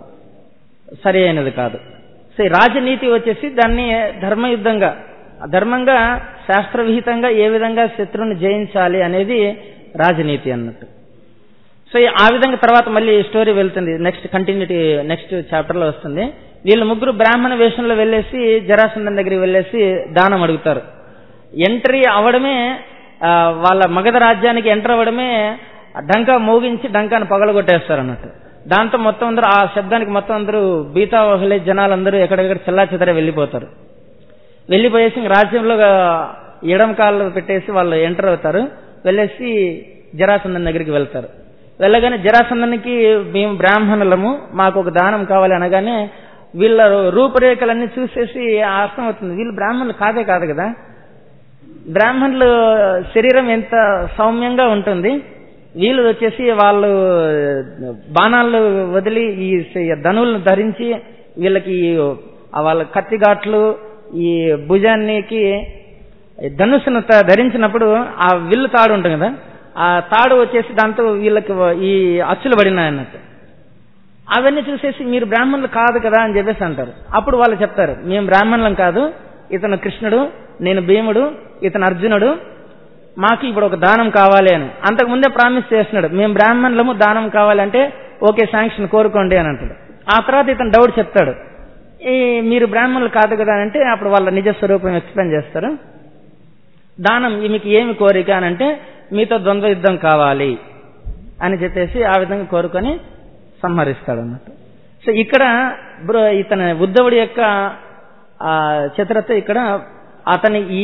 సరి అయినది కాదు సో ఈ రాజనీతి వచ్చేసి దాన్ని ధర్మయుద్ధంగా ధర్మంగా శాస్త్రవిహితంగా ఏ విధంగా శత్రువుని జయించాలి అనేది రాజనీతి అన్నట్టు సో ఈ- ఆ విధంగా తర్వాత మళ్ళీ స్టోరీ వెళ్తుంది నెక్స్ట్ కంటిన్యూటీ నెక్స్ట్ చాప్టర్ లో వస్తుంది వీళ్ళు ముగ్గురు బ్రాహ్మణ వేషంలో వెళ్ళేసి జరాసంధన్ దగ్గరికి వెళ్ళేసి దానం అడుగుతారు ఎంట్రీ అవడమే ఆ, వాళ్ళ మగధ రాజ్యానికి ఎంటర్ అవ్వడమే డంకా మోగించి డంకాను పగలగొట్టేస్తారు అన్నట్టు దాంతో మొత్తం అందరూ ఆ శబ్దానికి మొత్తం అందరూ బీతా విలేజ్ జనాలందరూ ఎక్కడెక్కడ చెల్లా చెదర వెళ్ళిపోతారు వెళ్ళిపోయేసి ఇంక రాజ్యంలో ఎడం కాళ్ళు పెట్టేసి వాళ్ళు ఎంటర్ అవుతారు వెళ్ళేసి జరాసంధన్ దగ్గరికి వెళ్తారు వెళ్ళగానే జరాసంధనికి మేము బ్రాహ్మణులము మాకు ఒక దానం కావాలి అనగానే వీళ్ళ రూపురేఖలన్నీ చూసేసి అర్థమవుతుంది వీళ్ళు బ్రాహ్మణులు కాదే కాదు కదా బ్రాహ్మణులు శరీరం ఎంత సౌమ్యంగా ఉంటుంది వీళ్ళు వచ్చేసి వాళ్ళు బాణాలు వదిలి ఈ ధనువులను ధరించి వీళ్ళకి ఆ వాళ్ళ కత్తిఘాట్లు ఈ భుజానికి ధనుసును త- ధరించినప్పుడు ఆ విల్లు తాడు ఉంటుంది కదా ఆ తాడు వచ్చేసి దాంతో వీళ్ళకి ఈ అచ్చులు పడినాయి అన్నట్టు అవన్నీ చూసేసి మీరు బ్రాహ్మణులు కాదు కదా అని చెప్పేసి అంటారు అప్పుడు వాళ్ళు చెప్తారు మేము బ్రాహ్మణులం కాదు ఇతను కృష్ణుడు నేను భీముడు ఇతను అర్జునుడు మాకు ఇప్పుడు ఒక దానం కావాలి అని అంతకు ముందే ప్రామిస్ చేస్తున్నాడు మేము బ్రాహ్మణులము దానం కావాలంటే ఓకే శాంక్షన్ కోరుకోండి అని అంటాడు ఆ తర్వాత ఇతను డౌట్ చెప్తాడు ఈ మీరు బ్రాహ్మణులు కాదు కదా అని అంటే అప్పుడు వాళ్ళ నిజ స్వరూపం ఎక్స్ప్లెయిన్ చేస్తారు దానం ఈ మీకు ఏమి కోరిక అని అంటే మీతో ద్వంద్వ యుద్ధం కావాలి అని చెప్పేసి ఆ విధంగా కోరుకొని సంహరిస్తాడు అన్నట్టు సో ఇక్కడ బ్రో ఇతని ఉద్ధవుడి యొక్క ఆ చతురత ఇక్కడ అతని ఈ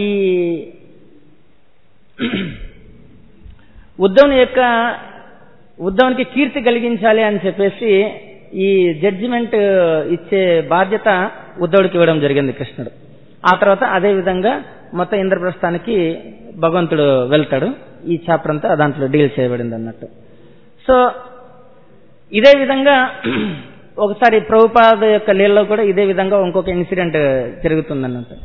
ఉద్ధవుని యొక్క ఉద్ధవునికి కీర్తి కలిగించాలి అని చెప్పేసి ఈ జడ్జిమెంట్ ఇచ్చే బాధ్యత ఉద్ధవుడికి ఇవ్వడం జరిగింది కృష్ణుడు ఆ తర్వాత అదే విధంగా మొత్తం ఇంద్రప్రస్థానికి భగవంతుడు వెళ్తాడు ఈ చాప్టర్ అంతా దాంట్లో డీల్ చేయబడింది అన్నట్టు సో ఇదే విధంగా ఒకసారి ప్రభుపాద యొక్క లీలలో కూడా ఇదే విధంగా ఇంకొక ఇన్సిడెంట్ జరుగుతుంది అన్నట్టు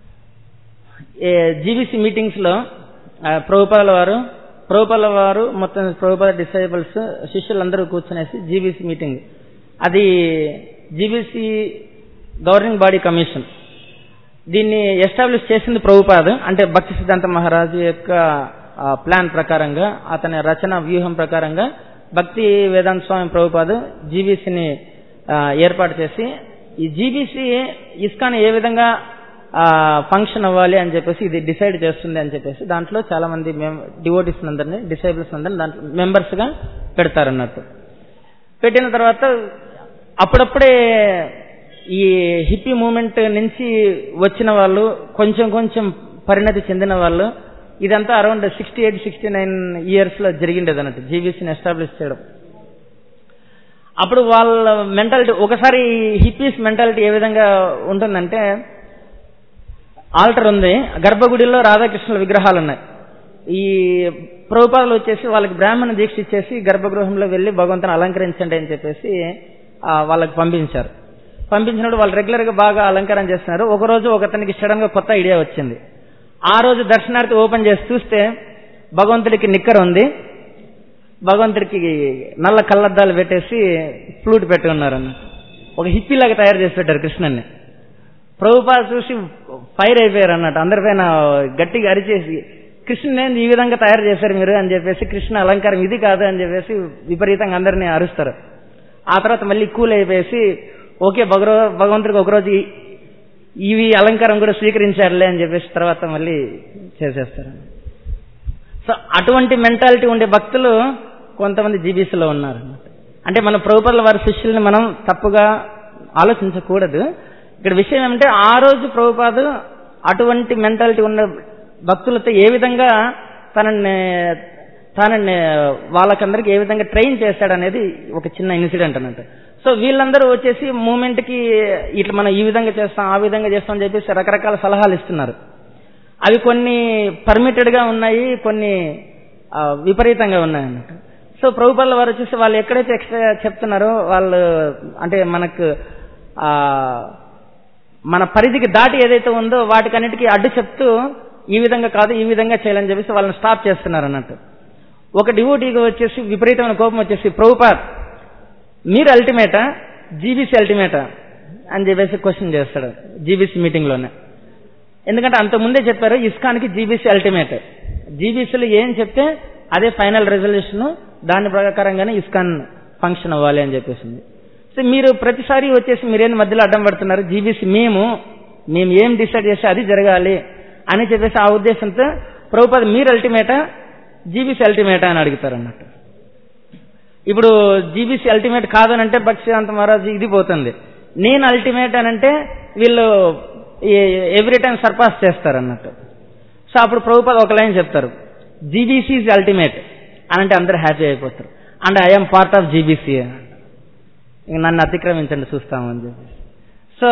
జీబీసీ మీటింగ్స్ లో ఆ, ప్రభుపాల వారు ప్రభుపాల వారు మొత్తం ప్రభుపాద డిసైబుల్స్ శిష్యులందరూ కూర్చునేసి జీబీసీ మీటింగ్ అది జీబీసీ గవర్నింగ్ బాడీ కమిషన్ దీన్ని ఎస్టాబ్లిష్ చేసింది ప్రభుపాద్ అంటే భక్తి సిద్ధాంత మహారాజు యొక్క ఆ, ప్లాన్ ప్రకారంగా అతని రచన వ్యూహం ప్రకారంగా భక్తి వేదాంత స్వామి ప్రభుపాద్ జీబీసీని ఏర్పాటు చేసి ఈ జీబీసీ ఇస్కాన్ ఏ విధంగా ఫంక్షన్ అవ్వాలి అని చెప్పేసి ఇది డిసైడ్ చేస్తుంది అని చెప్పేసి దాంట్లో చాలా మంది డివోటీస్ అందరినీ డిసైబుల్స్ అందరినీ దాంట్లో మెంబర్స్ గా పెడతారన్నట్టు పెట్టిన తర్వాత అప్పుడప్పుడే ఈ హిప్పీ మూమెంట్ నుంచి వచ్చిన వాళ్ళు కొంచెం కొంచెం పరిణతి చెందిన వాళ్ళు ఇదంతా around sixty eight sixty nine years లో జరిగిండేది అన్నట్టు జీబీసీని ఎస్టాబ్లిష్ చేయడం అప్పుడు వాళ్ళ మెంటాలిటీ ఒకసారి హిప్పీస్ మెంటాలిటీ ఏ విధంగా ఉంటుందంటే ఆల్టర్ ఉంది గర్భగుడిలో రాధాకృష్ణుల విగ్రహాలు ఉన్నాయి ఈ ప్రభుపాదులు వచ్చేసి వాళ్ళకి బ్రాహ్మణ దీక్ష ఇచ్చేసి గర్భగృహంలో వెళ్లి భగవంతుని అలంకరించండి అని చెప్పేసి ఆ, వాళ్ళకి పంపించారు పంపించినప్పుడు వాళ్ళు రెగ్యులర్ గా బాగా అలంకారం చేస్తున్నారు ఒక రోజు ఒకతనికి సడన్ గా కొత్త ఐడియా వచ్చింది ఆ రోజు దర్శనార్థి ఓపెన్ చేసి చూస్తే భగవంతుడికి నిక్కర్ ఉంది భగవంతుడికి నల్ల కళ్ళద్దాలు పెట్టేసి ఫ్లూట్ పెట్టి ఉన్నారన్న ఒక హిప్పీలాగా తయారు చేసి పెట్టారు కృష్ణుని ప్రభుపాద చూసి ఫైర్ అయిపోయారు అన్నట్టు అందరిపైన గట్టిగా అరిచేసి కృష్ణుని ఏంది ఈ విధంగా తయారు చేశారు మీరు అని చెప్పేసి కృష్ణ అలంకారం ఇది కాదు అని చెప్పేసి విపరీతంగా అందరినీ అరుస్తారు ఆ తర్వాత మళ్ళీ కూల్ అయిపోయేసి ఓకే భగరో భగవంతుడికి ఒకరోజు ఈ- ఇవి అలంకారం కూడా స్వీకరించారులే అని చెప్పేసి తర్వాత మళ్ళీ చేసేస్తారు సో అటువంటి మెంటాలిటీ ఉండే భక్తులు కొంతమంది జీబీసీలో ఉన్నారు అన్నమాట అంటే మన ప్రభుపర్ల వారి శిష్యుల్ని మనం తప్పుగా ఆలోచించకూడదు ఇక్కడ విషయం ఏమంటే ఆ రోజు ప్రభుపాదు అటువంటి మెంటాలిటీ ఉన్న భక్తులతో ఏ విధంగా తనని తనని వాళ్ళకందరికి ఏ విధంగా ట్రైన్ చేశాడనేది ఒక చిన్న ఇన్సిడెంట్ అన్నట్టు సో వీళ్ళందరూ వచ్చేసి మూమెంట్ కి ఇట్లా మనం ఈ విధంగా చేస్తాం ఆ విధంగా చేస్తాం అని చెప్పేసి రకరకాల సలహాలు ఇస్తున్నారు అవి కొన్ని పర్మిటెడ్ గా ఉన్నాయి కొన్ని ఆ, విపరీతంగా ఉన్నాయి అన్నట్టు సో ప్రభుపాల వారు వచ్చేసి వాళ్ళు ఎక్కడైతే ఎక్స్ట్రా చెప్తున్నారో వాళ్ళు అంటే మనకు ఆ మన పరిధికి దాటి ఏదైతే ఉందో వాటికన్నిటికీ అడ్డు చెప్తూ ఈ విధంగా కాదు ఈ విధంగా చేయాలని చెప్పేసి వాళ్ళని స్టాప్ చేస్తున్నారు అన్నట్టు ఒక డివోటీగా వచ్చేసి విపరీతమైన కోపం వచ్చేసి ప్రభుపాద్ మీరు అల్టిమేటా జీబీసీ అల్టిమేటా అని చెప్పేసి క్వశ్చన్ చేస్తాడు జీబీసీ మీటింగ్ లోనే ఎందుకంటే అంత ముందే చెప్పారు ఇస్కాన్కి జీబీసీ అల్టిమేట్ జీబీసీలో ఏం చెప్తే అదే ఫైనల్ రెజల్యూషన్ దాని ప్రకారంగానే ఇస్కాన్ ఫంక్షన్ అవ్వాలి అని చెప్పేసింది సో మీరు ప్రతిసారి వచ్చేసి మీరేం మధ్యలో అడ్డం పడుతున్నారు జీబీసీ మేము మేము ఏం డిసైడ్ చేస్తే అది జరగాలి అని చెప్పేసి ఆ ఉద్దేశంతో ప్రభుపాద మీరు అల్టిమేటా జీబీసీ అల్టిమేటా అని అడుగుతారు అన్నట్టు ఇప్పుడు జీబీసీ అల్టిమేట్ కాదనంటే భక్ష్యాంత మహారాజు ఇది పోతుంది నేను అల్టిమేట్ అని అంటే వీళ్ళు ఎవ్రీ టైం సర్పాస్ చేస్తారు అన్నట్టు సో అప్పుడు ప్రభుపాద ఒక లైన్ చెప్తారు జీబీసీ ఇస్ అల్టిమేట్ అని అంటే అందరూ హ్యాపీ అయిపోతారు and I'm part of GBC ఇంక నన్ను అతిక్రమించండి చూస్తామని చెప్పి సో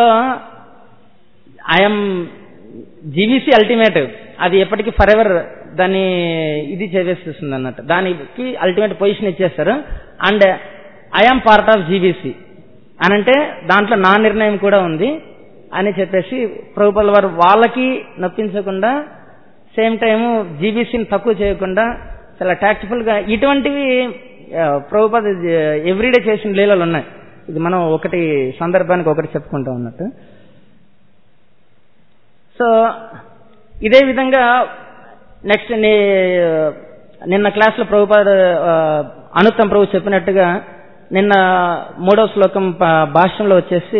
ఐఎమ్ జీబీసీ అల్టిమేట్ అది ఎప్పటికీ ఫర్ ఎవర్ దాన్ని ఇది చేసేస్తుంది అన్నట్టు దానికి అల్టిమేట్ పొజిషన్ ఇచ్చేస్తారు and I'm part of GBC అని అంటే దాంట్లో నా నిర్ణయం కూడా ఉంది అని చెప్పేసి ప్రభుపాల వారు వాళ్ళకి నొప్పించకుండా సేమ్ టైము జీబీసీని తక్కువ చేయకుండా చాలా టాక్టిఫుల్ గా ఇటువంటివి ఆ, ప్రభుపాద ఎవ్రీడే చేసిన లీలలు ఉన్నాయి ఇది మనం ఒకటి సందర్భానికి ఒకటి చెప్పుకుంటా ఉన్నట్టు సో ఇదే విధంగా నెక్స్ట్ నిన్న క్లాస్లో ప్రభుపాద ఆ, అనుత్తమ్ ప్రభు చెప్పినట్టుగా నిన్న మూడో శ్లోకం ప- భాష్యంలో వచ్చేసి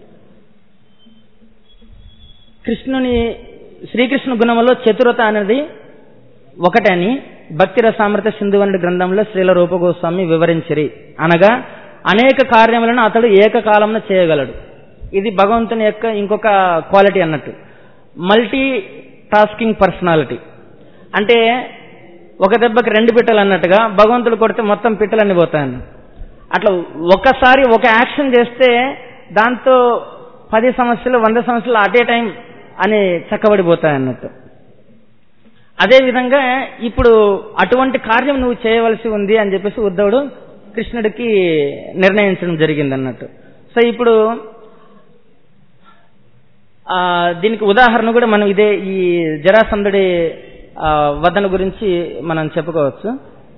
కృష్ణుని శ్రీకృష్ణ గుణములో చతురత అనేది ఒకటని భక్తి రసామృత సింధువనుడి గ్రంథంలో శ్రీల రూపగోస్వామి వివరించిరి అనగా అనేక కార్యములను అతడు ఏకకాలంలో చేయగలడు ఇది భగవంతుని యొక్క ఇంకొక క్వాలిటీ అన్నట్టు మల్టీ టాస్కింగ్ పర్సనాలిటీ అంటే ఒక దెబ్బకి రెండు పిట్టలు అన్నట్టుగా భగవంతుడు కొడితే మొత్తం పిట్టలన్నీ పోతాయన్న అట్లా ఒకసారి ఒక యాక్షన్ చేస్తే దాంతో పది సమస్యలు వంద సమస్యలు అట్ ఏ టైం అని చక్కబడిపోతాయి అన్నట్టు అదేవిధంగా ఇప్పుడు అటువంటి కార్యం నువ్వు చేయవలసి ఉంది అని చెప్పేసి ఉద్ధవుడు కృష్ణుడికి నిర్ణయించడం జరిగింది అన్నట్టు సో ఇప్పుడు ఆ, దీనికి ఉదాహరణ కూడా మనం ఇదే ఈ జరాసంధుడి ఆ, వదన గురించి మనం చెప్పుకోవచ్చు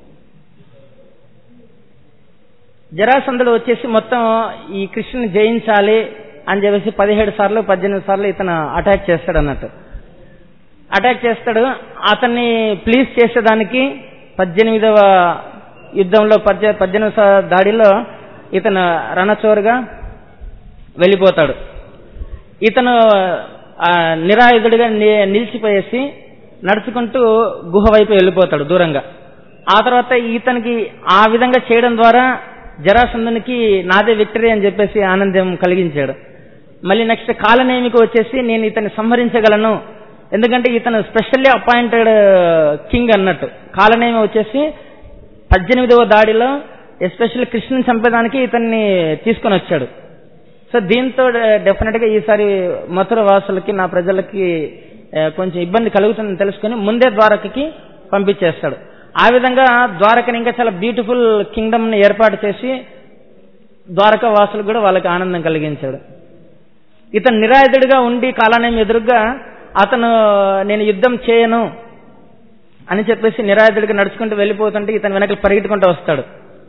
జరాసంధుడు వచ్చేసి మొత్తం ఈ కృష్ణుని జయించాలి అని చెప్పేసి పదిహేడు సార్లు పద్దెనిమిది సార్లు ఇతను అటాక్ చేస్తాడు అన్నట్టు అటాక్ చేస్తాడు అతన్ని ప్లీజ్ చేసేదానికి పద్దెనిమిదవ యుద్ధంలో పద్దె పద్దెనిమిది స- దాడిలో ఇతను రణచోరుగా వెళ్ళిపోతాడు ఇతను ఆ, నిరాయుధుడిగా ని- నిలిచిపోయేసి నడుచుకుంటూ గుహ వైపు వెళ్ళిపోతాడు దూరంగా ఆ తర్వాత ఇతనికి ఆ విధంగా చేయడం ద్వారా జరాసంధునికి నాదే విక్టరీ అని చెప్పేసి ఆనందం కలిగించాడు మళ్ళీ నెక్స్ట్ కాలనేమికి వచ్చేసి నేను ఇతన్ని సంహరించగలను ఎందుకంటే ఇతను స్పెషల్లీ అపాయింటెడ్ కింగ్ అన్నట్టు కాలనేమి వచ్చేసి పద్దెనిమిదవ దాడిలో ఎస్పెషల్లీ కృష్ణుని చంపేదానికి ఇతన్ని తీసుకొని వచ్చాడు సో దీంతో డెఫినెట్ గా ఈసారి మథుర వాసులకి నా ప్రజలకి ఆ, కొంచెం ఇబ్బంది కలుగుతుందని తెలుసుకుని ముందే ద్వారకకి పంపించేస్తాడు ఆ విధంగా ద్వారకని ఇంకా చాలా బ్యూటిఫుల్ కింగ్డమ్ ని ఏర్పాటు చేసి ద్వారకా వాసులకు కూడా వాళ్ళకి ఆనందం కలిగించాడు ఇతను నిరాయుధుడిగా ఉండి కాలానేం ఎదురుగా అతను నేను యుద్ధం చేయను అని చెప్పేసి నిరాయుధుడిగా నడుచుకుంటూ వెళ్ళిపోతుంటే ఇతను వెనకలు పరిగెట్టుకుంటూ వస్తాడు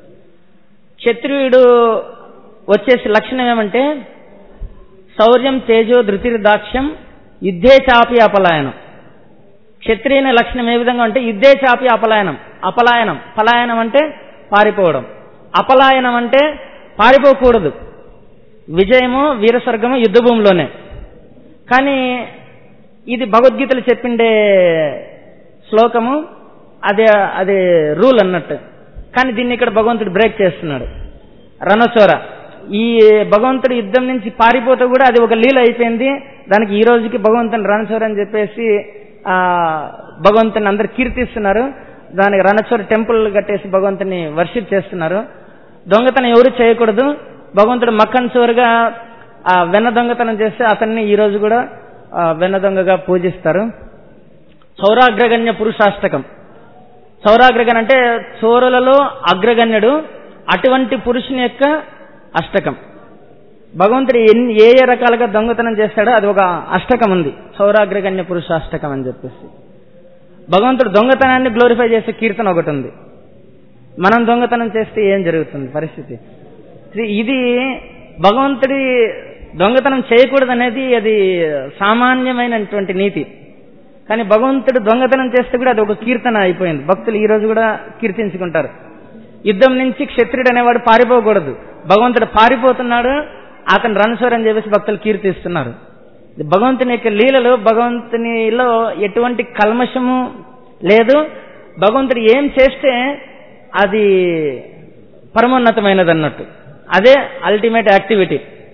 క్షత్రియుడు వచ్చేసి లక్షణం ఏమంటే శౌర్యం తేజో ధృతిర్ దాక్ష్యం యుద్ధే చాపి అపలాయనం క్షత్రియుని లక్షణం ఏ విధంగా అంటే యుద్ధే చాపి అపలాయనం అపలాయనం పలాయనం అంటే పారిపోవడం అపలాయనం అంటే పారిపోకూడదు విజయము వీరస్వర్గము యుద్ధభూమిలోనే కానీ ఇది భగవద్గీతలు చెప్పిండే శ్లోకము అదే అది రూల్ అన్నట్టు కానీ దీన్ని ఇక్కడ భగవంతుడు బ్రేక్ చేస్తున్నాడు రణచోర ఈ భగవంతుడు యుద్ధం నుంచి పారిపోతే కూడా అది ఒక లీల అయిపోయింది దానికి ఈ రోజుకి భగవంతుని రణచోర అని చెప్పేసి ఆ భగవంతుని అందరు కీర్తిస్తున్నారు దానికి రణచోర టెంపుల్ కట్టేసి భగవంతుని వర్షిప్ చేస్తున్నారు దొంగతనం ఎవరు చేయకూడదు భగవంతుడు మక్కన్ చోరుగా ఆ వెన్న దొంగతనం చేస్తే అతన్ని ఈ రోజు కూడా ఆ వెన్న దొంగగా పూజిస్తారు సౌరాగ్రగణ్య పురుషాష్టకం సౌరాగ్రగణ అంటే చోరులలో అగ్రగణ్యుడు అటువంటి పురుషుని యొక్క అష్టకం భగవంతుడు ఎన్ని ఏ ఏ రకాలుగా దొంగతనం చేస్తాడో అది ఒక అష్టకం ఉంది సౌరాగ్రగణ్య పురుషాష్టకం అని చెప్పేసి భగవంతుడు దొంగతనాన్ని గ్లోరిఫై చేసే కీర్తన ఒకటి ఉంది మనం దొంగతనం చేస్తే ఏం జరుగుతుంది పరిస్థితి ఇది- ఇది భగవంతుడి దొంగతనం చేయకూడదు అనేది అది సామాన్యమైనటువంటి నీతి కానీ భగవంతుడు దొంగతనం చేస్తే కూడా అది ఒక కీర్తన అయిపోయింది భక్తులు ఈ రోజు కూడా కీర్తించుకుంటారు యుద్ధం నుంచి క్షత్రుడు అనేవాడు పారిపోకూడదు భగవంతుడు పారిపోతున్నాడు అతను రణస్వర్ అని చెప్పేసి భక్తులు కీర్తిస్తున్నారు ఇది భగవంతుని యొక్క లీలలో భగవంతునిలో ఎటువంటి కల్మషము లేదు భగవంతుడు ఏం చేస్తే అది పరమోన్నతమైనది అన్నట్టు అదే అల్టిమేట్ యాక్టివిటీ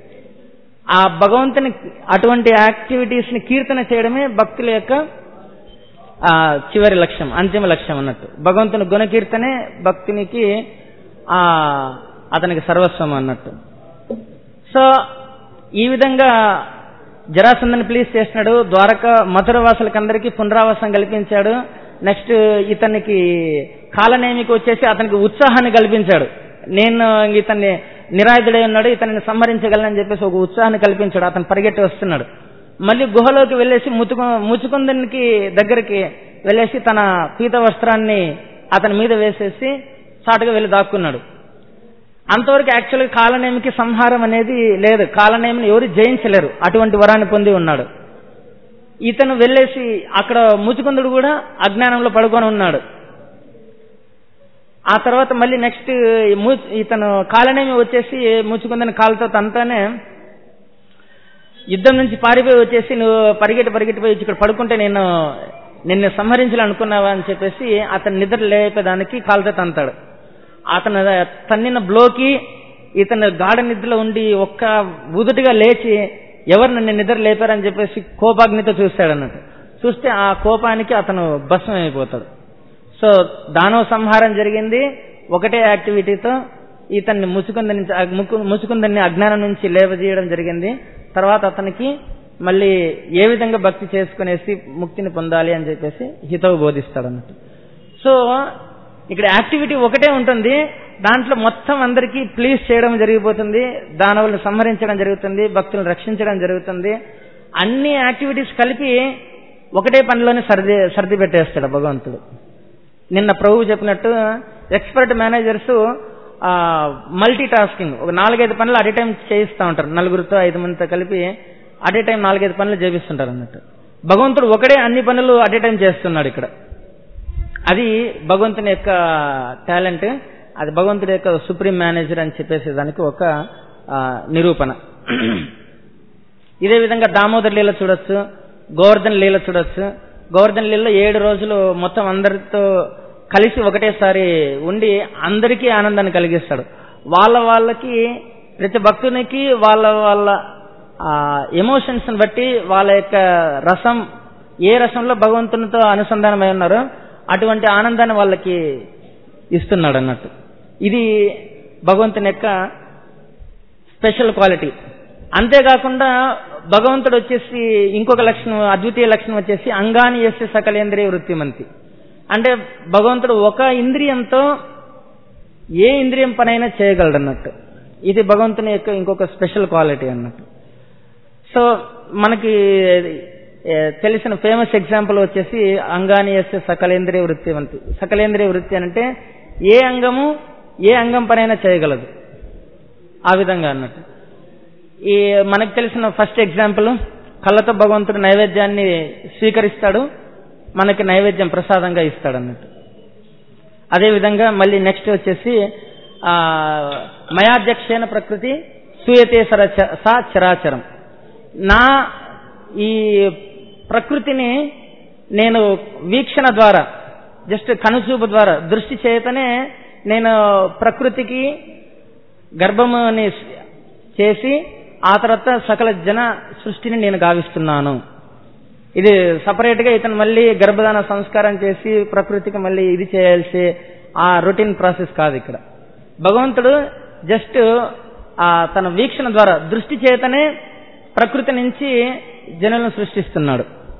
ఆ భగవంతుని అటువంటి యాక్టివిటీస్ ని కీర్తన చేయడమే భక్తుల యొక్క ఆ, చివరి లక్ష్యం అంతిమ లక్ష్యం అన్నట్టు భగవంతుని గుణకీర్తనే భక్తునికి ఆ అతనికి సర్వస్వం అన్నట్టు సో ఈ విధంగా జరాసందని ప్లీజ్ చేసినాడు ద్వారక మధుర వాసులకందరికీ పునరావాసం కల్పించాడు నెక్స్ట్ ఇతనికి కాలనేమికి వచ్చేసి అతనికి ఉత్సాహాన్ని కల్పించాడు నేను ఇతన్ని నిరాయుధుడై ఉన్నాడు ఇతన్ని సంహరించగలనని చెప్పేసి ఒక ఉత్సాహాన్ని కల్పించాడు అతను పరిగెట్టి వస్తున్నాడు మళ్ళీ గుహలోకి వెళ్ళేసి ముతుకు ముచుకుందనికి దగ్గరికి వెళ్ళేసి తన పీత వస్త్రాన్ని అతని మీద వేసేసి చాటుగా వెళ్ళి దాక్కున్నాడు అంతవరకు యాక్చువల్గా కాలనేమికి సంహారం అనేది లేదు కాలనేమిని ఎవరు జయించలేరు అటువంటి వరాన్ని పొంది ఉన్నాడు ఇతను వెళ్ళేసి అక్కడ ముచుకుందుడు కూడా అజ్ఞానంలో పడుకొని ఉన్నాడు ఆ తర్వాత మళ్ళీ నెక్స్ట్ ఇతను కాలనేమి వచ్చేసి ముచ్చుకుందని కాలుతో తంతానే యుద్ధం నుంచి పారిపోయి వచ్చేసి నువ్వు పరిగెట్టి పరిగెట్టిపోయి వచ్చి ఇక్కడ పడుకుంటే నేను నిన్ను సంహరించాలనుకున్నావా అని చెప్పేసి అతను నిద్ర లేపేదానికి కాలుతో తంతాడు అతను తన్నిన బ్లోకి ఇతను గాఢ నిద్రలో ఉండి ఒక్క ఉదుటిగా లేచి ఎవరు నన్ను నిద్ర లేపారని చెప్పేసి కోపాగ్నితో చూస్తాడు అన్నట్టు చూస్తే ఆ కోపానికి అతను భస్మం అయిపోతాడు సో దానవ సంహారం జరిగింది ఒకటే యాక్టివిటీతో ఇతన్ని ముసుకుందని ముసుకుందని అజ్ఞానం నుంచి లేవజేయడం జరిగింది తర్వాత అతనికి మళ్ళీ ఏ విధంగా భక్తి చేసుకునేసి ముక్తిని పొందాలి అని చెప్పేసి హితవు బోధిస్తాడు అన్నట్టు సో ఇక్కడ యాక్టివిటీ ఒకటే ఉంటుంది దాంట్లో మొత్తం అందరికీ ప్లీజ్ చేయడం జరిగిపోతుంది దానవులను సంహరించడం జరుగుతుంది భక్తులను రక్షించడం జరుగుతుంది అన్ని యాక్టివిటీస్ కలిపి ఒకటే పనిలోనే సర్ది సర్ది పెట్టేస్తాడు భగవంతుడు నిన్న ప్రభు చెప్పినట్టు ఎక్స్పర్ట్ మేనేజర్స్ మల్టీ టాస్కింగ్ ఒక నాలుగైదు పనులు అట్ ఏ టైం చేయిస్తూ ఉంటారు నలుగురితో ఐదు మందితో కలిపి అట్ ఏ టైం నాలుగైదు పనులు చేపిస్తుంటారు అన్నట్టు భగవంతుడు ఒకడే అన్ని పనులు అట్ ఏ టైం చేస్తున్నాడు ఇక్కడ అది భగవంతుని యొక్క టాలెంట్ అది భగవంతుడి యొక్క సుప్రీం మేనేజర్ అని చెప్పేసి దానికి ఒక ఆ, నిరూపణ ఇదే విధంగా దామోదర్ లీల చూడొచ్చు గోవర్ధన్ లీల చూడొచ్చు గోవర్ధన్ లీలలో ఏడు రోజులు మొత్తం అందరితో కలిసి ఒకటేసారి ఉండి అందరికీ ఆనందాన్ని కలిగిస్తాడు వాళ్ళ వాళ్ళకి ప్రతి భక్తునికి వాళ్ళ వాళ్ళ ఎమోషన్స్ బట్టి వాళ్ళ యొక్క రసం ఏ రసంలో భగవంతునితో అనుసంధానమై ఉన్నారో అటువంటి ఆనందాన్ని వాళ్ళకి ఇస్తున్నాడు అన్నట్టు ఇది భగవంతుని యొక్క స్పెషల్ క్వాలిటీ అంతేకాకుండా భగవంతుడు వచ్చేసి ఇంకొక లక్షణం అద్వితీయ లక్షణం వచ్చేసి అంగాని చేస్తే సకలేంద్రియ వృత్తిమంతి అంటే భగవంతుడు ఒక ఇంద్రియంతో ఏ ఇంద్రియం పనైనా చేయగలడు అన్నట్టు ఇది భగవంతుని యొక్క ఇంకొక స్పెషల్ క్వాలిటీ అన్నట్టు సో మనకి ఏ, తెలిసిన ఫేమస్ ఎగ్జాంపుల్ వచ్చేసి అంగాని చేస్తే సకలేంద్రియ వృత్తివంతి సకలేంద్రియ వృత్తి అంటే ఏ అంగము ఏ అంగం పనైనా చేయగలదు ఆ విధంగా అన్నట్టు ఈ మనకు తెలిసిన ఫస్ట్ ఎగ్జాంపుల్ కళ్ళతో భగవంతుడు నైవేద్యాన్ని స్వీకరిస్తాడు మనకి నైవేద్యం ప్రసాదంగా ఇస్తాడు అన్నట్టు అదేవిధంగా మళ్ళీ నెక్స్ట్ వచ్చేసి ఆ మయాధ్యక్షేణ ప్రకృతి సూయతే సరచ సా చరాచరం నా ఈ ప్రకృతిని నేను వీక్షణ ద్వారా జస్ట్ కనుచూపు ద్వారా దృష్టి చేతనే నేను ప్రకృతికి గర్భముని చేసి ఆ తర్వాత సకల జన సృష్టిని నేను గావిస్తున్నాను ఇది సపరేట్ గా ఇతను మళ్ళీ గర్భధాన సంస్కారం చేసి ప్రకృతికి మళ్ళీ ఇది చేయాల్సి ఆ రొటీన్ ప్రాసెస్ కాదు ఇక్కడ భగవంతుడు జస్ట్ ఆ తన వీక్షణ ద్వారా దృష్టి చేతనే ప్రకృతి నుంచి జనులను సృష్టిస్తున్నాడు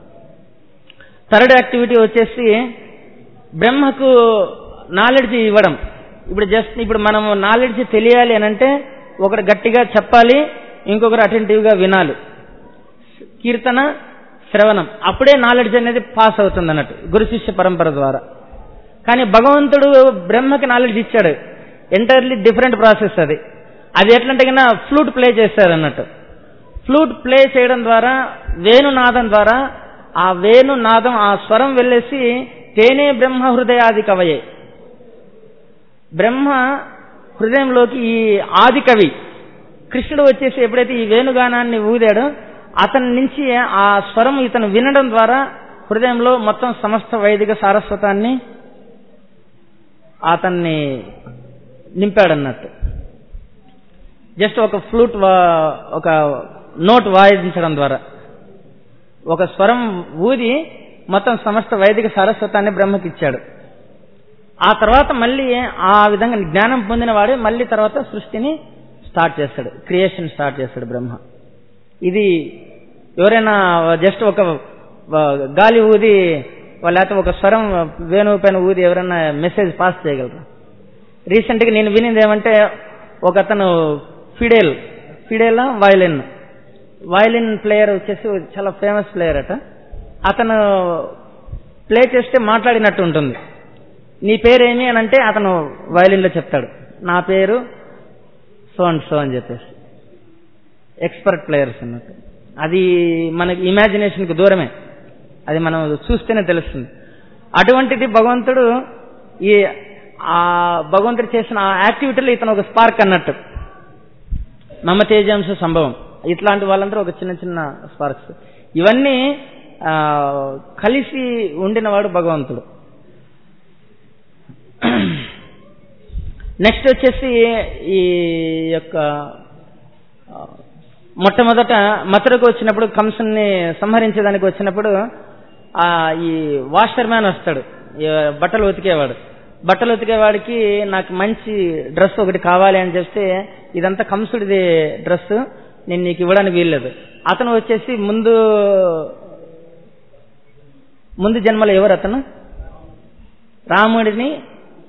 థర్డ్ యాక్టివిటీ వచ్చేసి బ్రహ్మకు నాలెడ్జ్ ఇవ్వడం ఇప్పుడు జస్ట్ ఇప్పుడు మనం నాలెడ్జ్ తెలియాలి అని అంటే ఒకరు గట్టిగా చెప్పాలి ఇంకొకరు అటెంటివ్ గా వినాలి కీర్తన శ్రవణం అప్పుడే నాలెడ్జ్ అనేది పాస్ అవుతుంది అన్నట్టు గురు శిష్య పరంపర ద్వారా కానీ భగవంతుడు బ్రహ్మకి నాలెడ్జ్ ఇచ్చాడు ఎంటైర్లీ డిఫరెంట్ ప్రాసెస్ అది అది ఎట్లంటే కన్నా ఫ్లూట్ ప్లే చేశారు అన్నట్టు ఫ్లూట్ ప్లే చేయడం ద్వారా వేణునాదం ద్వారా ఆ వేణునాదం ఆ స్వరం వెళ్ళేసి తేనే బ్రహ్మ హృదయాది కవయే బ్రహ్మ హృదయంలోకి ఈ ఆది కవి కృష్ణుడు వచ్చేసి ఎప్పుడైతే ఈ వేణుగానాన్ని ఊదాడో అతని నుంచి ఆ స్వరం ఇతను వినడం ద్వారా హృదయంలో మొత్తం సమస్త వైదిక సారస్వతాన్ని అతన్ని నింపాడన్నట్టు జస్ట్ ఒక ఫ్లూట్ ఒక నోట్ వాయించడం ద్వారా ఒక స్వరం ఊది మొత్తం సమస్త వైదిక సారస్వతాన్ని బ్రహ్మకిచ్చాడు ఆ తర్వాత మళ్ళీ ఆ విధంగా జ్ఞానం పొందిన వాడే మళ్ళీ తర్వాత సృష్టిని స్టార్ట్ చేస్తాడు క్రియేషన్ స్టార్ట్ చేస్తాడు బ్రహ్మ ఇది ఎవరైనా జస్ట్ ఒక గాలి ఊది లేకపోతే ఒక స్వరం వేణువు పైన ఊది ఎవరైనా మెసేజ్ పాస్ చేయగలరు రీసెంట్గా నేను వినింది ఏమంటే ఒక అతను ఫిడేల్ ఫిడేల్ వయలిన్ వయలిన్ ప్లేయర్ వచ్చేసి చాలా ఫేమస్ ప్లేయర్ అట అతను ప్లే చేస్తే మాట్లాడినట్టు ఉంటుంది నీ పేరేమి అని అంటే అతను వయలిన్లో చెప్తాడు నా పేరు సో అండ్ సో అని చెప్పేసి ఎక్స్పర్ట్ ప్లేయర్స్ అన్నట్టు అది మనకి ఇమాజినేషన్కి దూరమే అది మనం చూస్తేనే తెలుస్తుంది అటువంటిది భగవంతుడు ఈ ఆ భగవంతుడు చేసిన ఆ యాక్టివిటీలో ఇతను ఒక స్పార్క్ అన్నట్టు మమ తేజాంశ సంభవం ఇట్లాంటి వాళ్ళందరూ ఒక చిన్న చిన్న స్పార్క్స్ ఇవన్నీ ఆ, కలిసి ఉండినవాడు భగవంతుడు నెక్స్ట్ వచ్చేసి ఈ యొక్క ఆ, మొట్టమొదట మథురకు వచ్చినప్పుడు కంసుని సంహరించేదానికి వచ్చినప్పుడు ఆ ఈ వాషర్ మ్యాన్ వస్తాడు ఈ బట్టలు ఉతికేవాడు బట్టలు ఉతికేవాడికి నాకు మంచి డ్రెస్ ఒకటి కావాలి అని చెప్తే ఇదంతా కంసుడిది డ్రెస్ నేను నీకు ఇవ్వడానికి వీల్లేదు అతను వచ్చేసి ముందు ముందు జన్మలో ఎవరు అతను రాముడిని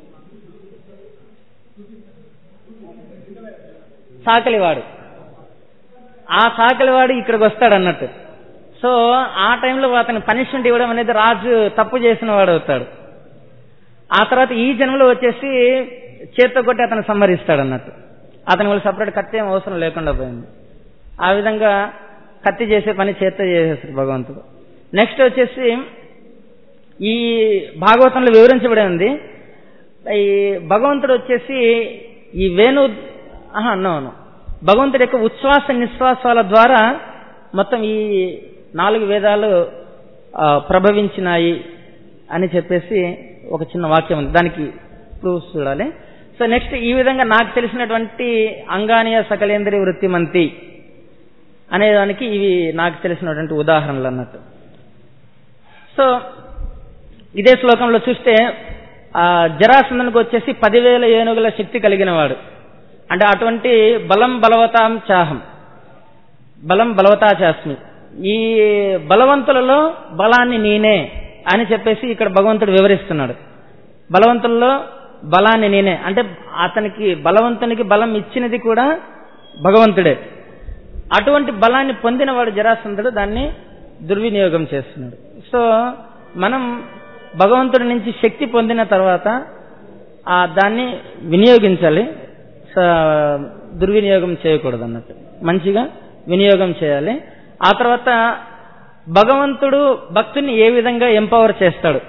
సాకలివాడు ఆ సాకలివాడు ఇక్కడికి వస్తాడు అన్నట్టు సో ఆ టైంలో అతని పనిష్మెంట్ ఇవ్వడం అనేది రాజు తప్పు చేసిన వాడు అవుతాడు ఆ తర్వాత ఈ జన్మలో వచ్చేసి చేత్తో కొట్టి అతను సంహరిస్తాడు అన్నట్టు అతని వాళ్ళు సపరేట్ కత్తి ఏం అవసరం లేకుండా పోయింది ఆ విధంగా కత్తి చేసే పని చేత్తో చేసేస్తాడు భగవంతుడు నెక్స్ట్ వచ్చేసి ఈ భాగవతంలో వివరించబడి ఉంది ఈ భగవంతుడు వచ్చేసి ఈ వేణు ఆహా అవును భగవంతుడి యొక్క ఉచ్ఛ్వాస నిశ్వాసాల ద్వారా మొత్తం ఈ నాలుగు వేదాలు ఆ, ప్రభవించినాయి అని చెప్పేసి ఒక చిన్న వాక్యం ఉంది దానికి ప్రూఫ్స్ చూడాలి సో నెక్స్ట్ ఈ విధంగా నాకు తెలిసినటువంటి అంగానీయ సకలేంద్రియ వృత్తిమంతి అనేదానికి ఇవి నాకు తెలిసినటువంటి ఉదాహరణలు అన్నట్టు సో ఇదే శ్లోకంలో చూస్తే ఆ జరాసంధనికి వచ్చేసి పదివేల ఏనుగుల శక్తి కలిగిన వాడు అంటే అటువంటి బలం బలవతాం చాహం బలం బలవతా చాస్మి ఈ బలవంతులలో బలాన్ని నేనే అని చెప్పేసి ఇక్కడ భగవంతుడు వివరిస్తున్నాడు బలవంతుల్లో బలాన్ని నేనే అంటే అతనికి బలవంతునికి బలం ఇచ్చినది కూడా భగవంతుడే అటువంటి బలాన్ని పొందినవాడు జరాసంధుడు దాన్ని దుర్వినియోగం చేస్తున్నాడు సో మనం భగవంతుడి నుంచి శక్తి పొందిన తర్వాత ఆ దాన్ని వినియోగించాలి సో దుర్వినియోగం చేయకూడదు అన్నట్టు మంచిగా వినియోగం చేయాలి ఆ తర్వాత భగవంతుడు భక్తుని ఏ విధంగా ఎంపవర్ చేస్తాడు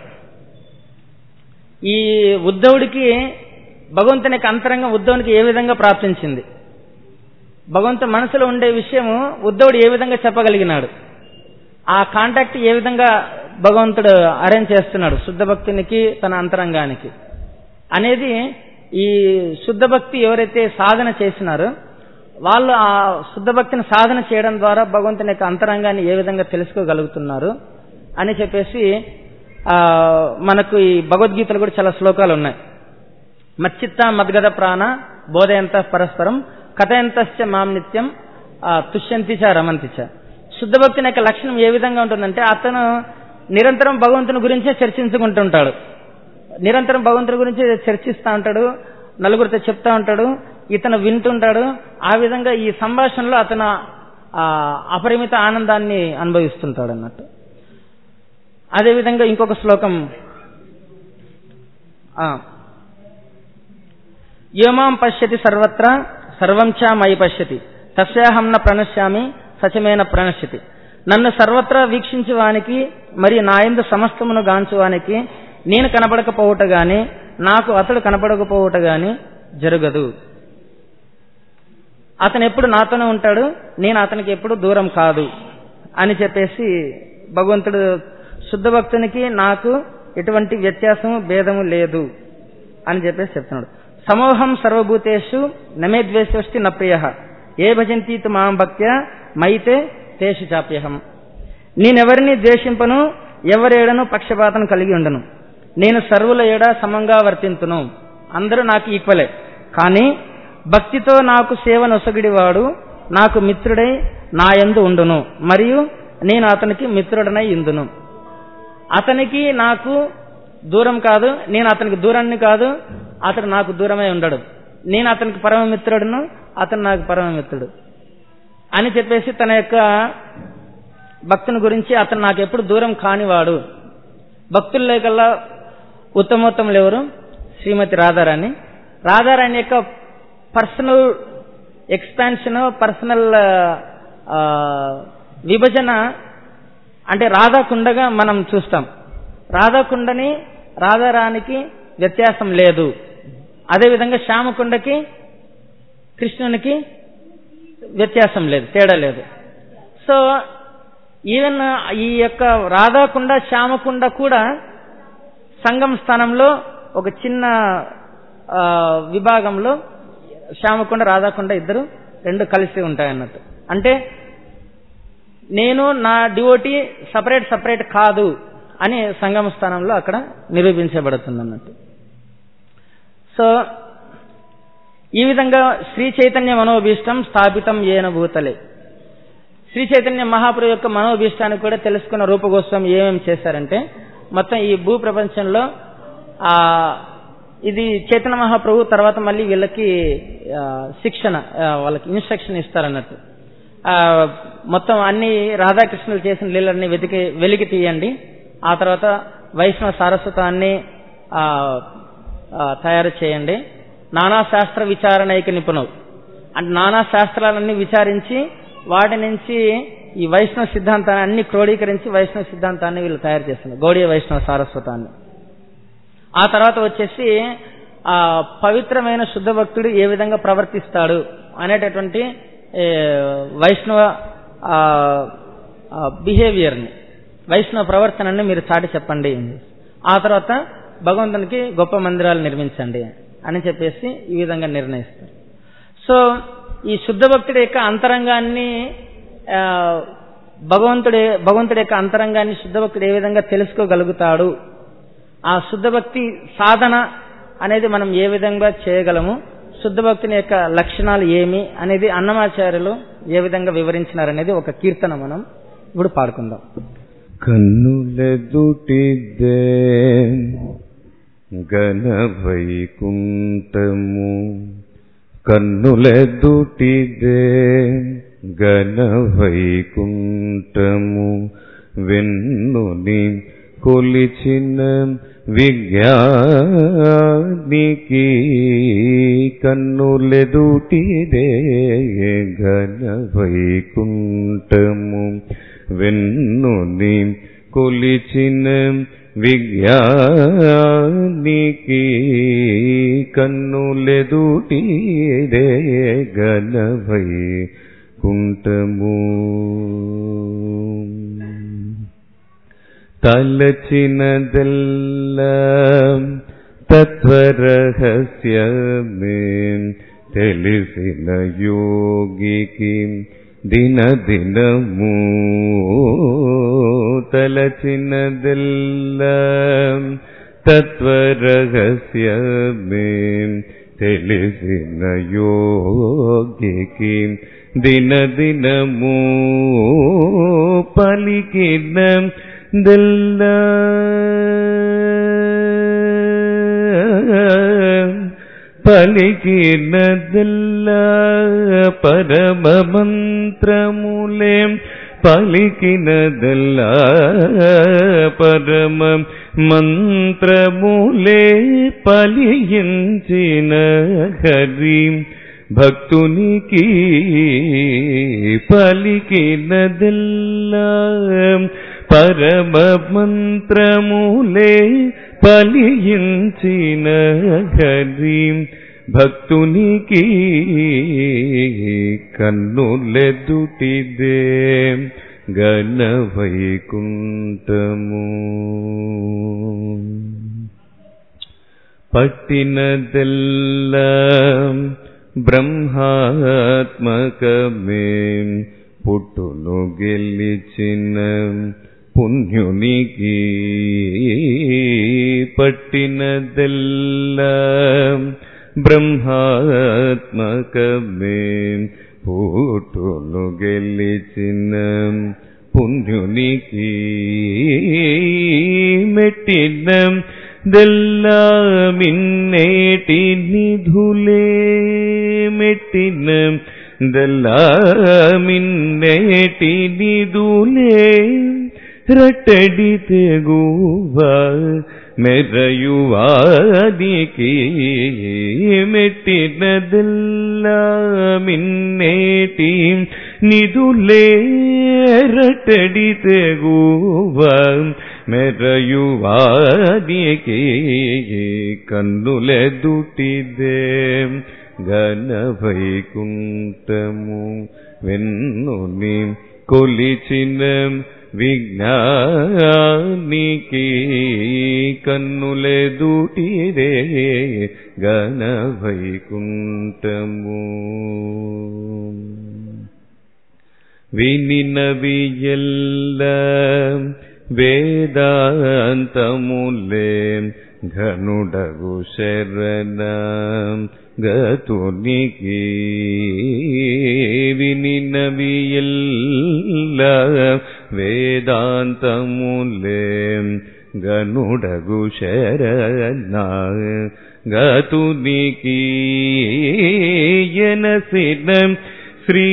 ఈ ఉద్ధవుడికి భగవంతుని యొక్క అంతరంగం ఉద్ధవునికి ఏ విధంగా ప్రాప్తించింది భగవంతుని మనసులో ఉండే విషయము ఉద్ధవుడు ఏ విధంగా చెప్పగలిగినాడు ఆ కాంటాక్ట్ ఏ విధంగా భగవంతుడు అరేంజ్ చేస్తున్నాడు శుద్ధ భక్తునికి తన అంతరంగానికి అనేది ఈ శుద్ధ భక్తి ఎవరైతే సాధన చేసినారో వాళ్ళు ఆ శుద్ధ భక్తిని సాధన చేయడం ద్వారా భగవంతుని యొక్క అంతరంగాన్ని ఏ విధంగా తెలుసుకోగలుగుతున్నారు అని చెప్పేసి ఆ, మనకు ఈ భగవద్గీతలో కూడా చాలా శ్లోకాలు ఉన్నాయి మచ్చిత్త మద్గద ప్రాణ బోధయంత పరస్పరం కథయంతశ్చ మాం నిత్యం ఆ, తుష్యంతి చ రమంతి చ శుద్ధ భక్తుని యొక్క లక్షణం ఏ విధంగా ఉంటుందంటే అతను నిరంతరం భగవంతుని గురించే చర్చించుకుంటుంటాడు నిరంతరం భగవంతుడి గురించి చర్చిస్తూ ఉంటాడు నలుగురితో చెప్తా ఉంటాడు ఇతను వింటుంటాడు ఆ విధంగా ఈ సంభాషణలో అతను ఆ, అపరిమిత ఆనందాన్ని అనుభవిస్తుంటాడు అన్నట్టు అదేవిధంగా ఇంకొక శ్లోకం ఆ, యోమాం పశ్యతి సర్వత్రా సర్వం చ మయి పశ్యతి తస్యాహం న ప్రణశ్యామి సచమేన ప్రణశ్యతి నన్ను సర్వత్రా వీక్షించువానికి మరియు నాయందు సమస్తమును గాంచువానికి నేను కనపడకపోవుట గాని నాకు అతడు కనపడకపోవుట గాని జరగదు అతను ఎప్పుడు నాతోనే ఉంటాడు నేను అతనికి ఎప్పుడు దూరం కాదు అని చెప్పేసి భగవంతుడు శుద్ధ భక్తునికి నాకు ఎటువంటి వ్యత్యాసము భేదము లేదు అని చెప్పేసి చెప్తున్నాడు సమూహం సర్వభూతేషు నమే ద్వేషోస్తి న ప్రియ ఏ భజంతి తు మాం భక్త్యా మైతే తేషు చాప్యహం నేనెవరిని ద్వేషింపను ఎవరేడను పక్షపాతం కలిగి ఉండను నేను సర్వుల ఏడ సమంగా వర్తింతును అందరూ నాకు ఈక్వలే కానీ భక్తితో నాకు సేవ నొసగిడివాడు నాకు మిత్రుడై నా యందు ఉండును మరియు నేను అతనికి మిత్రుడనై ఇందును అతనికి నాకు దూరం కాదు నేను అతనికి దూరాన్ని కాదు అతడు నాకు దూరమై ఉండడు నేను అతనికి పరమమిత్రుడును అతను నాకు పరమమిత్రుడు అని చెప్పేసి తన యొక్క భక్తుని గురించి అతను నాకు ఎప్పుడు దూరం కానివాడు భక్తుల్లో కల్లా ఉత్తమోత్తములు ఎవరు శ్రీమతి రాధారాణి రాధారాణి యొక్క పర్సనల్ ఎక్స్పాన్షన్ పర్సనల్ విభజన అంటే రాధాకుండగా మనం చూస్తాం రాధాకుండని రాధారానికి వ్యత్యాసం లేదు అదేవిధంగా శ్యామకుండకి కృష్ణునికి వ్యత్యాసం లేదు తేడా లేదు సో ఈవెన్ ఈ యొక్క రాధాకుండ శ్యామకుండ కూడా సంగం స్థానంలో ఒక చిన్న ఆ, విభాగంలో శ్యామకుండ రాధాకుండ ఇద్దరు రెండు కలిసి ఉంటాయి అన్నట్టు అంటే నేను నా డివోటీ సపరేట్ సపరేట్ కాదు అని సంగమ స్థానంలో అక్కడ నిరూపించబడుతుంది అన్నట్టు సో ఈ విధంగా శ్రీ చైతన్య మనోభీష్టం స్థాపితం ఏన భూతలే శ్రీ చైతన్య మహాప్రభు యొక్క మనోభీష్టాన్ని కూడా తెలుసుకున్న రూపగోస్వామి ఏమేమి చేశారంటే మొత్తం ఈ భూ ప్రపంచంలో ఆ ఇది చైతన్య మహాప్రభు తర్వాత మళ్ళీ వీళ్ళకి ఆ, శిక్షణ ఆ, వాళ్ళకి ఇన్స్ట్రక్షన్ ఇస్తారన్నట్టు ఆ, మొత్తం అన్ని రాధాకృష్ణులు చేసిన లీలన్నీ వెతికి వెలికి తీయండి ఆ తర్వాత వైష్ణవ సారస్వతాన్ని ఆ, ఆ, తయారు చేయండి నానా శాస్త్ర విచారణైక నిపుణులు అంటే నానా శాస్త్రాలన్నీ విచారించి వాటి నుంచి ఈ వైష్ణవ సిద్ధాంతాన్ని అన్ని క్రోడీకరించి వైష్ణవ సిద్ధాంతాన్ని వీళ్ళు తయారు చేస్తున్నారు గౌడీయ వైష్ణవ సారస్వతాన్ని ఆ తర్వాత వచ్చేసి ఆ పవిత్రమైన శుద్ధ భక్తుడు ఏ విధంగా ప్రవర్తిస్తాడు అనేటటువంటి ఏ, వైష్ణవ బిహేవియర్ని వైష్ణవ ప్రవర్తనని మీరు చాటి చెప్పండి ఆ తర్వాత భగవంతునికి గొప్ప మందిరాలు నిర్మించండి అని చెప్పేసి ఈ విధంగా నిర్ణయిస్తారు సో ఈ శుద్ధ భక్తుడి యొక్క అంతరంగాన్ని ఆ, భగవంతుడి భగవంతుడి యొక్క అంతరంగాన్ని శుద్ధ భక్తుడు ఏ విధంగా తెలుసుకోగలుగుతాడు ఆ శుద్ధ భక్తి సాధన అనేది మనం ఏ విధంగా చేయగలము శుద్ధ భక్తుని యొక్క లక్షణాలు ఏమి అనేది అన్నమాచార్యులు ఏ విధంగా వివరించినారనేది ఒక కీర్తన మనం ఇప్పుడు పాడుకుందాం కన్నులెదుటిదే గణ వైకుంఠము కన్నులెదుటిదే గణ వైకుంఠము వెన్నుని కొలిచిన విజ్ఞానికి కన్నులెదుటిదే ఘన వైకుంఠము వెన్నుని కొలిచిన విజ్ఞానికి కన్నులెదుటిదే ఘన వైకుంఠము తలచినదెల్ల తత్వరహస్యమే తెలిసిన యోగికి దిన దినము తలచినదెల్ల తత్వరహస్యమే తెలిసిన యోగికి దిన దినము పలికిన దెల్ల పలికినదెల్ల పరమ మంత్రములే పలికినదెల్ల పరమ మంత్రములే పలియించిన హరి భక్తునికి పలికినదెల్లా పరమ మంత్రములే పలియించిన హరి భక్తునికి కన్నులెదుటిదే గణ వైకుంఠము పట్టినదెల్ల బ్రహ్మాత్మకమే పుట్టును గెలిచిన పుణ్యునికి పట్టినదెల్ల బ్రహ్మాత్మకమే పుట్టును గెలిచిన పుణ్యునికి మెట్టిన దెల్లా మిన్నేటి నిధులే మెట్టిన దెల్లా మిన్నేటి నిధులే రట్టడి తెగువ మెరయువాదికి మెట్టినదెల్లా మిన్నేటి నిధులే రట్టడి తెగువ మెరయువాదికి కన్నులెదుటిదే ఘన వైకుంఠము వెన్నుని కొలిచిన విజ్ఞానికి కన్నులెదుటిదే ఘన వైకుంఠము వినినవి ఎల్ల వేదములే వేదాంతములే ఘనుడగు శరణ గతునికి వినినవియల్ల వేదాంతములే గనుడగు శరణ గతునికి ఎనసిన శ్రీ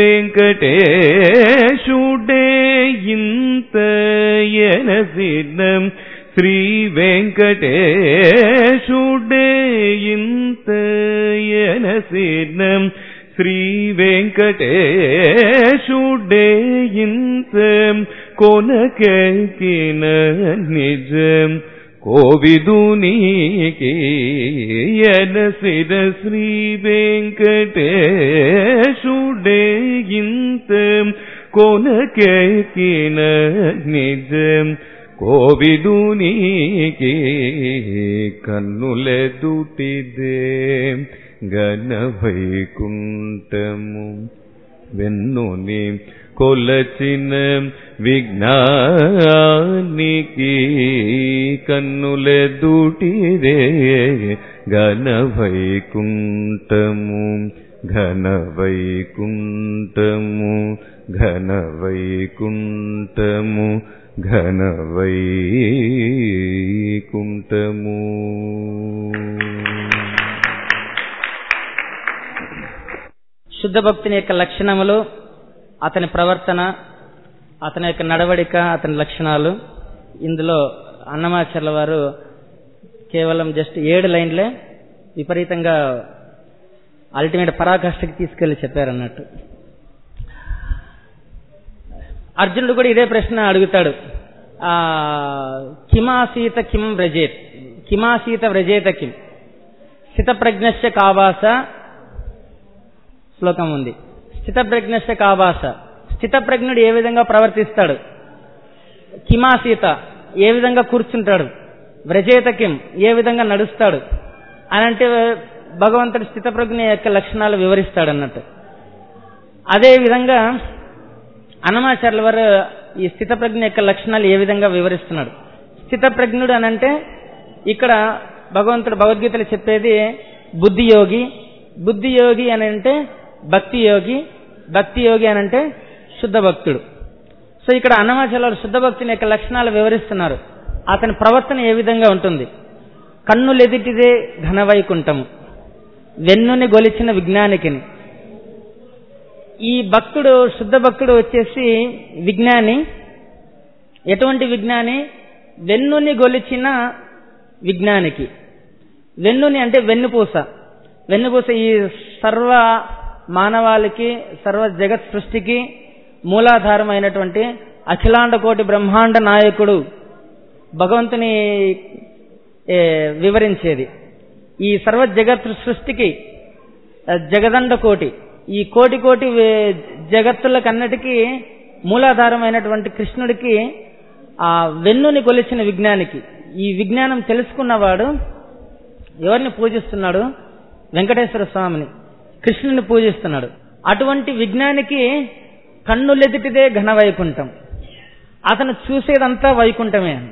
వెంకటేశుడే ఇంత ఎనసిన శ్రీ వెంకటేశుడే ఇంత ఎనసిన శ్రీ వెంకటేశుడే ఇంత కొనకెక్కిన నిజం కోవిదునికి ఎనసిన శ్రీ వెంకటేశుడే ఇంత కొనకెక్కిన నిజం కోవిదునికి కన్నులెదుటిదే గణ వైకుంఠము వెన్నుని కొలచిన విజ్ఞానికి కన్నులెదుటిదే ఘన వైకుంఠము ఘన వైకుంఠము ఘన వైకుంఠము ఘన వైకుంఠము శుద్ధ భక్తుని యొక్క లక్షణములు అతని ప్రవర్తన అతని యొక్క నడవడిక అతని లక్షణాలు ఇందులో అన్నమాచర్ల వారు కేవలం జస్ట్ ఏడు లైన్లే విపరీతంగా అల్టిమేట్ పరాకాష్ఠకి తీసుకెళ్లి చెప్పారన్నట్టు అర్జునుడు కూడా ఇదే ప్రశ్న అడుగుతాడు ఆ కిమాసీత కిం వ్రజేత్ కిమాసీత వ్రజేత కిం స్థితప్రజ్ఞస్య కావాస శ్లోకం ఉంది స్థితప్రజ్ఞస్య కావాస స్థితప్రజ్ఞుడు ఏ విధంగా ప్రవర్తిస్తాడు కిమాసీత ఏ విధంగా కూర్చుంటాడు వ్రజేత కిం ఏ విధంగా నడుస్తాడు అని అంటే భగవంతుడు స్థితప్రజ్ఞ యొక్క లక్షణాలు వివరిస్తాడు అన్నట్టు అదే విధంగా అన్నమాచార్యుల వారు ఈ స్థితప్రజ్ఞ యొక్క లక్షణాలు ఏ విధంగా వివరిస్తున్నాడు స్థితప్రజ్ఞుడు అని అంటే ఇక్కడ భగవంతుడు భగవద్గీతలో చెప్పేది బుద్ధి యోగి బుద్ధి యోగి అని అంటే భక్తి యోగి భక్తి యోగి అని అంటే శుద్ధ భక్తుడు సో ఇక్కడ అన్నమాచార్యులు శుద్ధ భక్తుని యొక్క లక్షణాలు వివరిస్తున్నారు అతని ప్రవర్తన ఏ విధంగా ఉంటుంది కన్నులెదిటిదే ఘనవైకుంఠము వెన్నుని గొలిచిన విజ్ఞానికిని ఈ భక్తుడు శుద్ధ భక్తుడు వచ్చేసి విజ్ఞాని ఎటువంటి విజ్ఞాని వెన్నుని గొలిచిన విజ్ఞానికి వెన్నుని అంటే వెన్నుపూస వెన్నుపూస ఈ సర్వ మానవాళికి సర్వ జగత్ సృష్టికి మూలాధారమైనటువంటి అఖిలాండ కోటి బ్రహ్మాండ నాయకుడు భగవంతుని ఏ, వివరించేది ఈ సర్వ జగత్ సృష్టికి ఆ, జగదండ కోటి ఈ కోటి కోటి వే- జగత్తులకన్నిటికీ మూలాధారమైనటువంటి కృష్ణుడికి ఆ వెన్నుని కొలిచిన విజ్ఞానికి ఈ విజ్ఞానం తెలుసుకున్నవాడు ఎవరిని పూజిస్తున్నాడు వెంకటేశ్వర స్వామిని కృష్ణుని పూజిస్తున్నాడు అటువంటి విజ్ఞానికి కన్నులెదుటిదే ఘన వైకుంఠం అతను చూసేదంతా వైకుంఠమే అన్న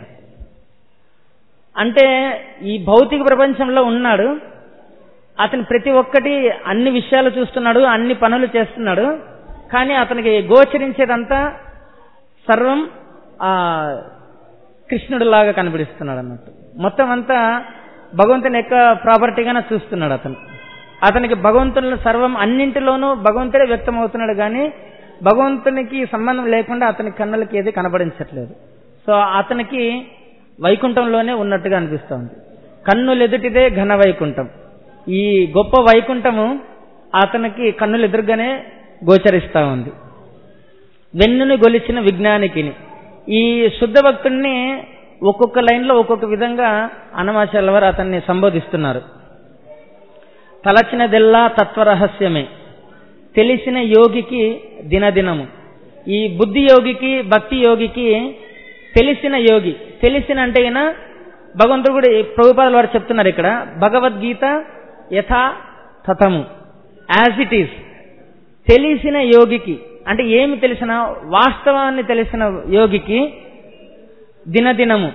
అంటే ఈ భౌతిక ప్రపంచంలో ఉన్నాడు అతను ప్రతి ఒక్కటి అన్ని విషయాలు చూస్తున్నాడు అన్ని పనులు చేస్తున్నాడు కానీ అతనికి గోచరించేదంతా సర్వం ఆ కృష్ణుడు లాగా కనిపిస్తున్నాడు అన్నట్టు మొత్తం అంతా భగవంతుని యొక్క ప్రాపర్టీగానే చూస్తున్నాడు అతను అతనికి భగవంతుని సర్వం అన్నింటిలోనూ భగవంతుడే వ్యక్తమవుతున్నాడు కానీ భగవంతునికి సంబంధం లేకుండా అతని కన్నులకి ఏది కనబడించట్లేదు సో అతనికి వైకుంఠంలోనే ఉన్నట్టుగా అనిపిస్తోంది కన్నులెదుటిదే ఘన వైకుంఠం ఈ గొప్ప వైకుంఠము అతనికి కన్నులు ఎదురుగానే గోచరిస్తా ఉంది వెన్నుని గొలిచిన విజ్ఞానికిని ఈ శుద్ధ భక్తుడిని ఒక్కొక్క లైన్లో ఒక్కొక్క విధంగా అనమాచార్యుల వారు అతన్ని సంబోధిస్తున్నారు తలచినదెల్లా తత్వరహస్యమే తెలిసిన యోగికి దినదినము ఈ బుద్ధి యోగికి భక్తి యోగికి తెలిసిన యోగి తెలిసిన అంటే ఈయన భగవంతుడు కూడా ప్రభుపాదుల వారు చెప్తున్నారు ఇక్కడ భగవద్గీత యథా తథము యాజ్ ఇట్ ఈస్ తెలిసిన యోగికి అంటే ఏమి తెలిసిన వాస్తవాన్ని తెలిసిన యోగికి దినదినము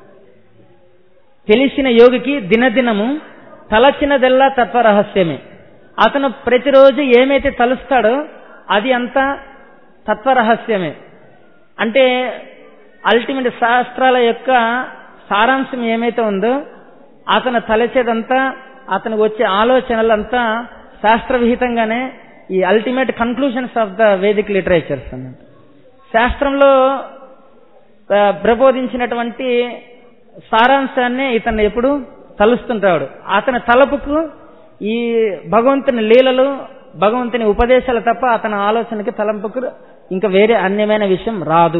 తెలిసిన యోగికి దినదినము తలచినదెల్లా తత్వరహస్యమే అతను ప్రతిరోజు ఏమైతే తలుస్తాడో అది అంతా తత్వరహస్యమే అంటే అల్టిమేట్ శాస్త్రాల యొక్క సారాంశం ఏమైతే ఉందో అతను తలచేదంతా అతనికి వచ్చే ఆలోచనలంతా శాస్త్రవిహితంగానే ఈ ultimate conclusions of the Vedic literatures అన్నమాట శాస్త్రంలో ఆ, ప్రబోధించినటువంటి సారాంశాన్ని ఇతను ఎప్పుడు తలుస్తుంటాడు అతని తలపుకు ఈ భగవంతుని లీలలు భగవంతుని ఉపదేశాలు తప్ప అతని ఆలోచనకి తలంపుకు ఇంకా వేరే అన్యమైన విషయం రాదు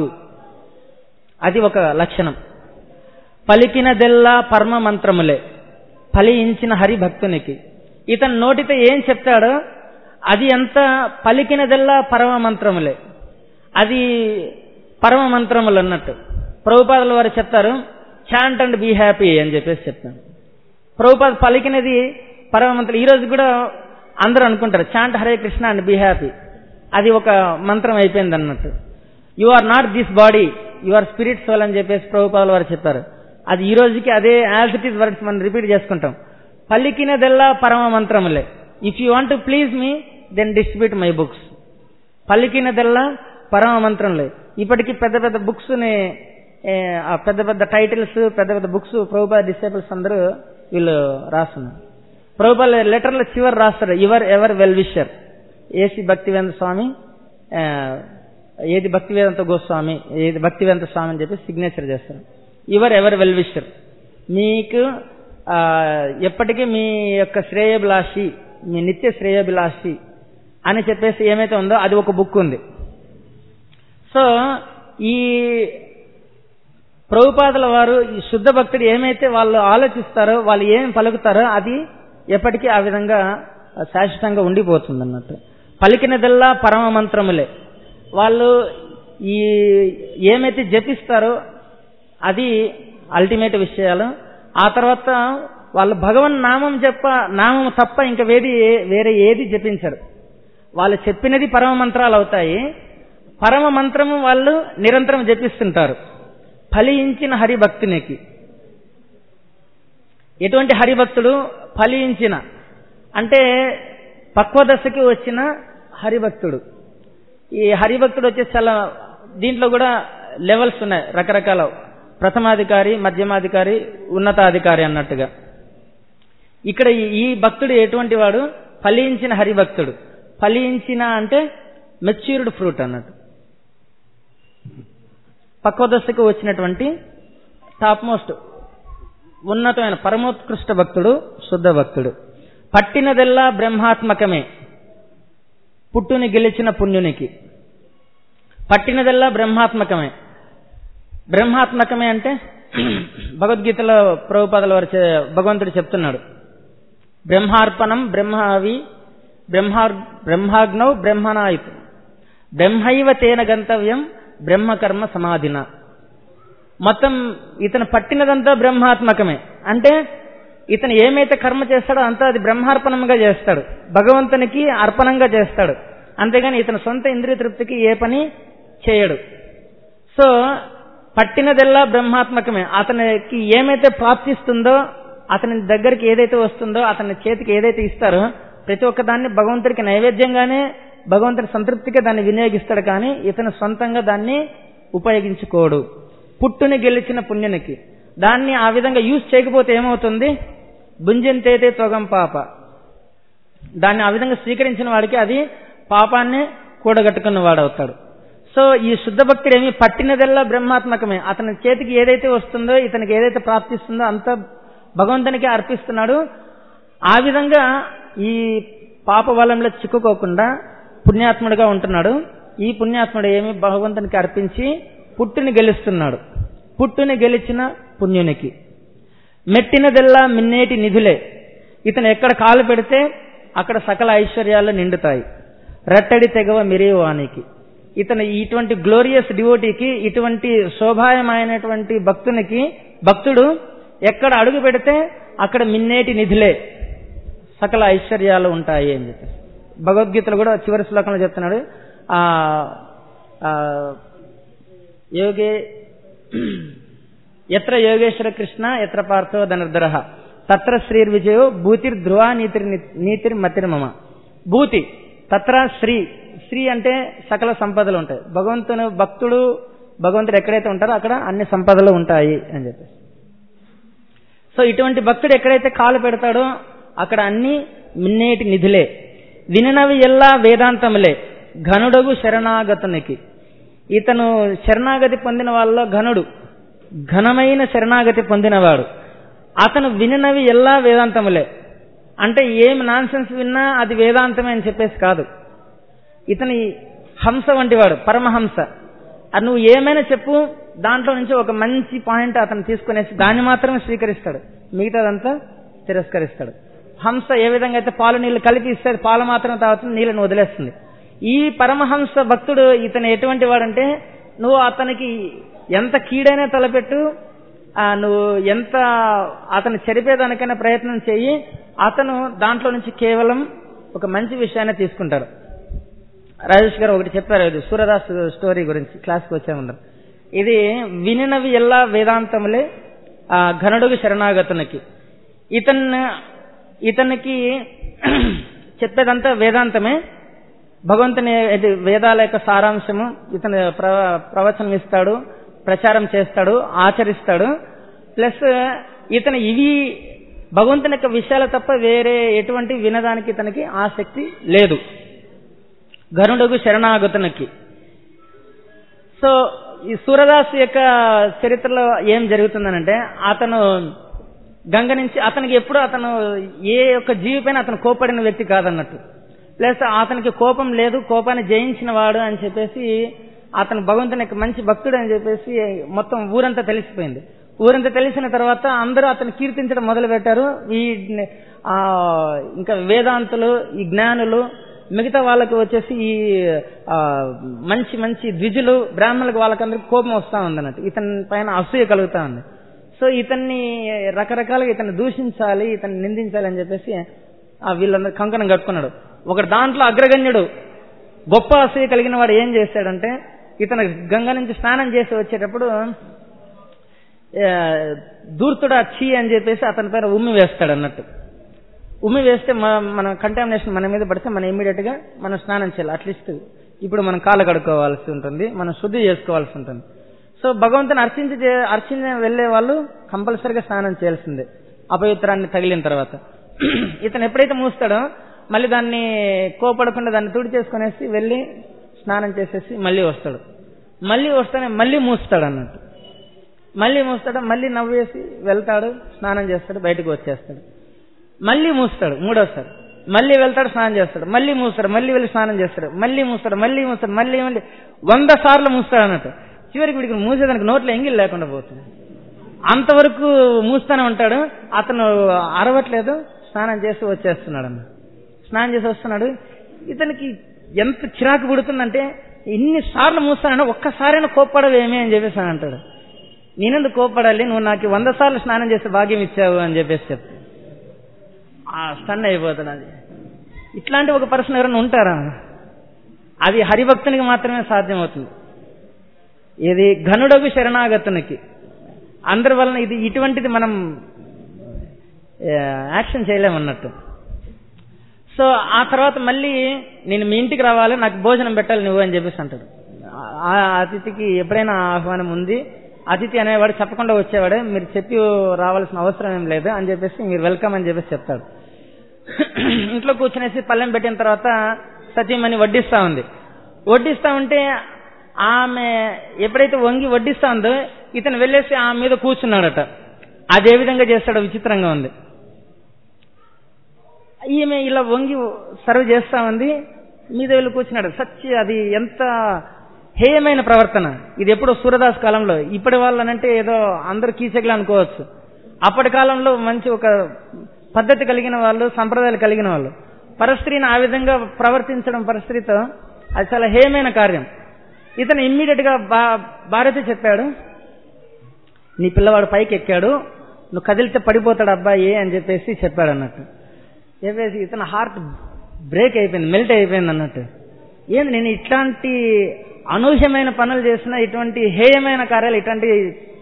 అది ఒక లక్షణం పలికినదెల్లా పరమ మంత్రములే ఫలించిన హరి భక్తునికి ఇతని నోటితో ఏం చెప్తాడో అది ఎంత పలికినదెల్లా పరమ మంత్రములే అది పరమ మంత్రములు అన్నట్టు ప్రభుపాదుల వారు చెప్తారు చాంట్ అండ్ బీ హ్యాపీ అని చెప్పేసి చెప్తాను ప్రభుపాద పలికినది పరమ మంత్రం ఈ రోజు కూడా అందరూ అనుకుంటారు chant Hare Krishna and be happy అది ఒక మంత్రం అయిపోయింది అన్నట్టు you are not this body you are spirit soul అని చెప్పేసి ప్రభుపాదుల వారు చెప్పారు అది ఈ రోజుకి అదే యాజ్ ఇట్ ఈస్ వర్డ్స్ మనం రిపీట్ చేసుకుంటాం పలికినదెల్లా పరమ మంత్రములే if you want to please me then distribute my books పలికినదెల్లా పరమ మంత్రంలే ఇప్పటికీ పెద్ద పెద్ద బుక్స్ ని ఏ, ఆ పెద్ద పెద్ద టైటిల్స్ పెద్ద పెద్ద బుక్స్ ప్రభుపాద డిసేబుల్స్ అందరూ వీళ్ళు రాస్తున్నారు ప్రభుపాద లెటర్ల చివరి రాస్తారు your ever well wisher A C Bhaktivedanta Swami ఆ, ఏది భక్తివేదంత గోస్వామి ఏది భక్తివేంత స్వామి అని చెప్పి సిగ్నేచర్ చేస్తారు యువర్ ఎవర్ వెల్ విషర్ మీకు ఆ, ఎప్పటికీ మీ యొక్క శ్రేయభిలాషి మీ నిత్య శ్రేయభిలాషి అని చెప్పేసి ఏమైతే ఉందో అది ఒక బుక్ ఉంది సో ఈ ప్రభుపాదుల వారు ఈ శుద్ధ భక్తుడు ఏమైతే వాళ్ళు ఆలోచిస్తారో వాళ్ళు ఏం పలుకుతారో అది ఎప్పటికీ ఆ విధంగా శాశ్వతంగా ఉండిపోతుంది అన్నట్టు పలికినదల్లా పరమ మంత్రములే వాళ్ళు ఈ ఏమైతే జపిస్తారో అది అల్టిమేట్ విషయాలు ఆ తర్వాత వాళ్ళు భగవన్ నామం చెప్ప నామం తప్ప ఇంకా వేది వేరే ఏది జపించరు వాళ్ళు చెప్పినది పరమ మంత్రాలు అవుతాయి పరమ మంత్రము వాళ్ళు నిరంతరం జపిస్తుంటారు ఫలించిన హరిభక్తునికి ఎటువంటి హరిభక్తుడు ఫలించిన అంటే పక్వదశకి వచ్చిన హరిభక్తుడు ఈ హరిభక్తుడు వచ్చేసి చాలా దీంట్లో కూడా లెవెల్స్ ఉన్నాయి రకరకాల ప్రథమాధికారి మధ్యమాధికారి ఉన్నతాధికారి అన్నట్టుగా ఇక్కడ ఈ- ఈ భక్తుడు ఎటువంటి వాడు ఫలించిన హరిభక్తుడు ఫలించిన అంటే మెచ్యూర్డ్ ఫ్రూట్ అన్నట్టు పక్వదశకు వచ్చినటువంటి టాప్ మోస్ట్ ఉన్నతమైన పరమోత్కృష్ట భక్తుడు శుద్ధ భక్తుడు పట్టినదెల్లా బ్రహ్మాత్మకమే పుట్టుని గెలిచిన పుణ్యునికి పట్టినదెల్లా బ్రహ్మాత్మకమే బ్రహ్మాత్మకమే అంటే భగవద్గీతలో ప్రభుపాదల వారు చె- భగవంతుడు చెప్తున్నాడు బ్రహ్మార్పణం బ్రహ్మావి బ్రహ్మార్ బ్రహ్మాగ్నౌ బ్రహ్మనాయుతు బ్రహ్మైవ తేన గంతవ్యం బ్రహ్మకర్మ సమాధిన మొత్తం ఇతను పట్టినదంతా బ్రహ్మాత్మకమే అంటే ఇతను ఏమైతే కర్మ చేస్తాడో అంతా అది బ్రహ్మార్పణంగా చేస్తాడు భగవంతునికి అర్పణంగా చేస్తాడు అంతేగాని ఇతని సొంత ఇంద్రియ తృప్తికి ఏ పని చేయడు సో పట్టినదెల్లా బ్రహ్మాత్మకమే అతనికి ఏమైతే ప్రాప్తిస్తుందో అతని దగ్గరికి ఏదైతే వస్తుందో అతని చేతికి ఏదైతే ఇస్తారో ప్రతి ఒక్క దాన్ని భగవంతుడికి నైవేద్యంగానే భగవంతుడి సంతృప్తిగా దాన్ని వినియోగిస్తాడు కానీ ఇతను సొంతంగా దాన్ని ఉపయోగించుకోడు పుట్టుని గెలిచిన పుణ్యునికి దాన్ని ఆ విధంగా యూజ్ చేయకపోతే ఏమవుతుంది భుంజంతేతే త్వగం పాప దాన్ని ఆ విధంగా స్వీకరించిన వాడికి అది పాపాన్ని కూడగట్టుకున్న వాడవుతాడు సో ఈ శుద్ధ భక్తుడు ఏమి పట్టినదల్లా బ్రహ్మాత్మకమే అతని చేతికి ఏదైతే వస్తుందో ఇతనికి ఏదైతే ప్రాప్తిస్తుందో అంత భగవంతునికి అర్పిస్తున్నాడు ఆ విధంగా ఈ పాప వలంలో చిక్కుకోకుండా పుణ్యాత్ముడిగా ఉంటున్నాడు ఈ పుణ్యాత్ముడు ఏమి భగవంతునికి అర్పించి పుట్టుని గెలుస్తున్నాడు పుట్టుని గెలిచిన పుణ్యునికి మెట్టినదెల్లా మిన్నేటి నిధులే ఇతను ఎక్కడ కాలు పెడితే అక్కడ సకల ఐశ్వర్యాలు నిండుతాయి రట్టడి తెగవ మిరేవానికి ఇతను ఇటువంటి గ్లోరియస్ డివోటీకి ఇటువంటి శోభాయమైనటువంటి భక్తునికి భక్తుడు ఎక్కడ అడుగు పెడితే అక్కడ మిన్నేటి నిధులే సకల ఐశ్వర్యాలు ఉంటాయి అని చెప్పి భగవద్గీతలో కూడా చివరి శ్లోకంలో చెప్తున్నాడు ఆ ఆ, యోగే ఎత్ర యోగేశ్వర కృష్ణ ఎత్ర పార్థో ధనుర్ధర తత్ర శ్రీర్విజయో భూతిర్ ధ్రువ నీతిర్ నీతిర్ మతిర్మమ భూతి తత్ర శ్రీ శ్రీ అంటే సకల సంపదలు ఉంటాయి భగవంతుని భక్తుడు భగవంతుడు ఎక్కడైతే ఉంటారో అక్కడ అన్ని సంపదలు ఉంటాయి అని చెప్పేసి సో ఇటువంటి భక్తుడు ఎక్కడైతే కాలు పెడతాడో అక్కడ అన్ని మిన్నేటి నిధులే వినినవి ఎల్లా వేదాంతములే ఘనుడగు శరణాగతునికి ఇతను శరణాగతి పొందిన వాళ్ళలో ఘనుడు ఘనమైన శరణాగతి పొందినవాడు అతను వినినవి ఎల్లా వేదాంతములే అంటే ఏం నాన్సెన్స్ విన్నా అది వేదాంతమే అని చెప్పేసి కాదు ఇతని హంస వంటివాడు పరమహంస అది నువ్వు ఏమైనా చెప్పు దాంట్లో నుంచి ఒక మంచి పాయింట్ అతను తీసుకునేసి దాన్ని మాత్రమే స్వీకరిస్తాడు మిగతాదంతా తిరస్కరిస్తాడు హంస ఏ విధంగా అయితే పాలు నీళ్లు కలిపి ఇస్తే పాలు మాత్రం తాగుతుంది నీళ్ళని వదిలేస్తుంది ఈ పరమహంస భక్తుడు ఇతను ఎటువంటి వాడంటే నువ్వు అతనికి ఎంత కీడైనా తలపెట్టు ఆ, నువ్వు ఎంత అతను చెరిపేదానికైనా ప్రయత్నం చేయి అతను దాంట్లో నుంచి కేవలం ఒక మంచి విషయాన్ని తీసుకుంటారు రాజేష్ గారు ఒకటి చెప్పారు ఇది సూర్యదాస్ స్టోరీ గురించి క్లాస్కి వచ్చే ముందు ఇది వినినవి ఎల్లా వేదాంతములే ఆ ఘనుడుగు శరణాగతునికి ఇతన్ని ఇతనికి చెప్పేదంతా వేదాంతమే భగవంతుని ఇది వేదాల యొక్క సారాంశము ఇతను ప్ర ప్రవచనం ఇస్తాడు ప్రచారం చేస్తాడు ఆచరిస్తాడు ప్లస్ ఇతను ఇవి భగవంతుని యొక్క విషయాలు తప్ప వేరే ఎటువంటి వినడానికి ఇతనికి ఆసక్తి లేదు గరుడుగు శరణాగతునికి సో ఈ సూరదాస్ యొక్క చరిత్రలో ఏం జరుగుతుందనంటే అతను గంగ నుంచి అతనికి ఎప్పుడు అతను ఏ యొక్క జీవిపైన అతను కోపడిన వ్యక్తి కాదన్నట్టు ప్లస్ అతనికి కోపం లేదు కోపాన్ని జయించిన వాడు అని చెప్పేసి అతను భగవంతుని యొక్క మంచి భక్తుడు అని చెప్పేసి మొత్తం ఊరంతా తెలిసిపోయింది ఊరంతా తెలిసిన తర్వాత అందరూ అతను కీర్తించడం మొదలు పెట్టారు ఈ ఆ, ఇంకా వేదాంతులు ఈ జ్ఞానులు మిగతా వాళ్ళకి వచ్చేసి ఈ ఆ, మంచి మంచి ద్విజులు బ్రాహ్మణులకు వాళ్ళకందరికి కోపం వస్తా ఉంది అన్నట్టు ఇతని పైన అసూయ కలుగుతా ఉంది సో ఇతన్ని రకరకాలుగా ఇతన్ని దూషించాలి ఇతన్ని నిందించాలి అని చెప్పేసి ఆ వీళ్ళందరూ కంకణం కట్టుకున్నాడు ఒకడు దాంట్లో అగ్రగణ్యుడు గొప్ప అసూయ కలిగిన వాడు ఏం చేశాడంటే ఇతను గంగ నుంచి స్నానం చేసి వచ్చేటప్పుడు ఆ, దూర్తుడా చీ అని చెప్పేసి అతని పైన ఉమ్మి వేస్తాడు అన్నట్టు ఉమ్మి వేస్తే మన- మన కంటామినేషన్ మన మీద పడితే మనం ఇమీడియట్ గా మనం స్నానం చేయాలి అట్లీస్ట్ ఇప్పుడు మనం కాళ్ళు కడుక్కోవాల్సి ఉంటుంది మనం శుద్ధి చేసుకోవాల్సి ఉంటుంది సో భగవంతుని అర్చించి చే- అర్చించి వెళ్లే వాళ్ళు కంపల్సరిగా స్నానం చేయాల్సిందే అపవిత్రాన్ని తగిలిన తర్వాత ఇతను ఎప్పుడైతే మూస్తాడో మళ్ళీ దాన్ని కోపడకుండా దాన్ని తుడి చేసుకునేసి వెళ్ళి స్నానం చేసేసి మళ్ళీ వస్తాడు మళ్ళీ వస్తానే మళ్ళీ మూస్తాడు అన్నట్టు మళ్ళీ మూస్తాడు మళ్ళీ నవ్వేసి వెళ్తాడు స్నానం చేస్తాడు బయటకు వచ్చేస్తాడు మళ్ళీ మూస్తాడు మూడోసారి మళ్ళీ వెళ్తాడు స్నానం చేస్తాడు మళ్ళీ మూస్తాడు మళ్ళీ వెళ్ళి స్నానం చేస్తాడు మళ్ళీ మూస్తాడు మళ్ళీ మూస్తాడు మళ్ళీ మళ్ళీ వంద సార్లు మూస్తాడు అన్నట్టు చివరికి వీడికి మూసేదానికి నోట్లో ఎంగిల్ లేకుండా పోతుంది అంతవరకు మూస్తూనే ఉంటాడు అతను అరవట్లేదు స్నానం చేసి వచ్చేస్తున్నాడు అన్న స్నానం చేసి వస్తున్నాడు ఇతనికి ఎంత చిరాకు పుడుతుందంటే ఇన్ని సార్లు మూస్తానన్నా ఒక్కసారైనా కోప్పడవేమి అని చెప్పేసి అని అంటాడు నేనెందుకు కోప్పడాలి నువ్వు నాకు వంద సార్లు స్నానం చేసి భాగ్యం ఇచ్చావు అని చెప్పేసి చెప్తా ఆ స్టన్ అయిపోతాడు అది ఇట్లాంటి ఒక పర్సన్ ఎవరైనా ఉంటారా అది హరిభక్తునికి మాత్రమే సాధ్యమవుతుంది ఇది ఘనుడగు శరణాగతునికి అందరి వలన ఇది ఇటువంటిది మనం ఆ, యాక్షన్ చేయలేమన్నట్టు సో ఆ తర్వాత మళ్ళీ నేను మీ ఇంటికి రావాలి నాకు భోజనం పెట్టాలి నువ్వు అని చెప్పేసి అంటాడు ఆ అతిథికి ఎప్పుడైనా ఆహ్వానం ఉంది అతిథి అనేవాడు చెప్పకుండా వచ్చేవాడే మీరు చెప్పి రావాల్సిన అవసరం ఏం లేదు అని చెప్పేసి మీరు వెల్కమ్ అని చెప్పేసి చెప్తాడు ఇంట్లో కూర్చునేసి పల్లెం పెట్టిన తర్వాత సతీమణి వడ్డిస్తా ఉంది వడ్డిస్తా ఉంటే ఆమె ఎప్పుడైతే వంగి వడ్డిస్తా ఉందో ఇతను వెళ్ళేసి ఆమె మీద కూర్చున్నాడట అదే విధంగా చేస్తాడో విచిత్రంగా ఉంది ఈమె ఇలా వంగి సర్వ్ చేస్తా ఉంది మీద వెళ్ళి కూర్చున్నాడు సచ్చి అది ఎంత హేయమైన ప్రవర్తన ఇది ఎప్పుడో సూరదాస్ కాలంలో ఇప్పటి వాళ్ళనంటే ఏదో అందరు కీచకులు అనుకోవచ్చు అప్పటి కాలంలో మంచి ఒక పద్ధతి కలిగిన వాళ్ళు సంప్రదాయాలు కలిగిన వాళ్ళు పరస్త్రీని ఆ విధంగా ప్రవర్తించడం పరస్త్రీతో అది చాలా హేయమైన కార్యం ఇతను ఇమ్మీడియట్ గా బా భార్యతో చెప్పాడు నీ పిల్లవాడు పైకి ఎక్కాడు నువ్వు కదిలితే పడిపోతాడు అబ్బాయి అని చెప్పేసి చెప్పాడు అన్నట్టు చెప్పేసి ఇతను హార్ట్ బ్రేక్ అయిపోయింది మెల్ట్ అయిపోయింది అన్నట్టు ఏంది నేను ఇట్లాంటి అనూహ్యమైన పనులు చేసిన ఇటువంటి హేయమైన కార్యాలు ఇట్లాంటి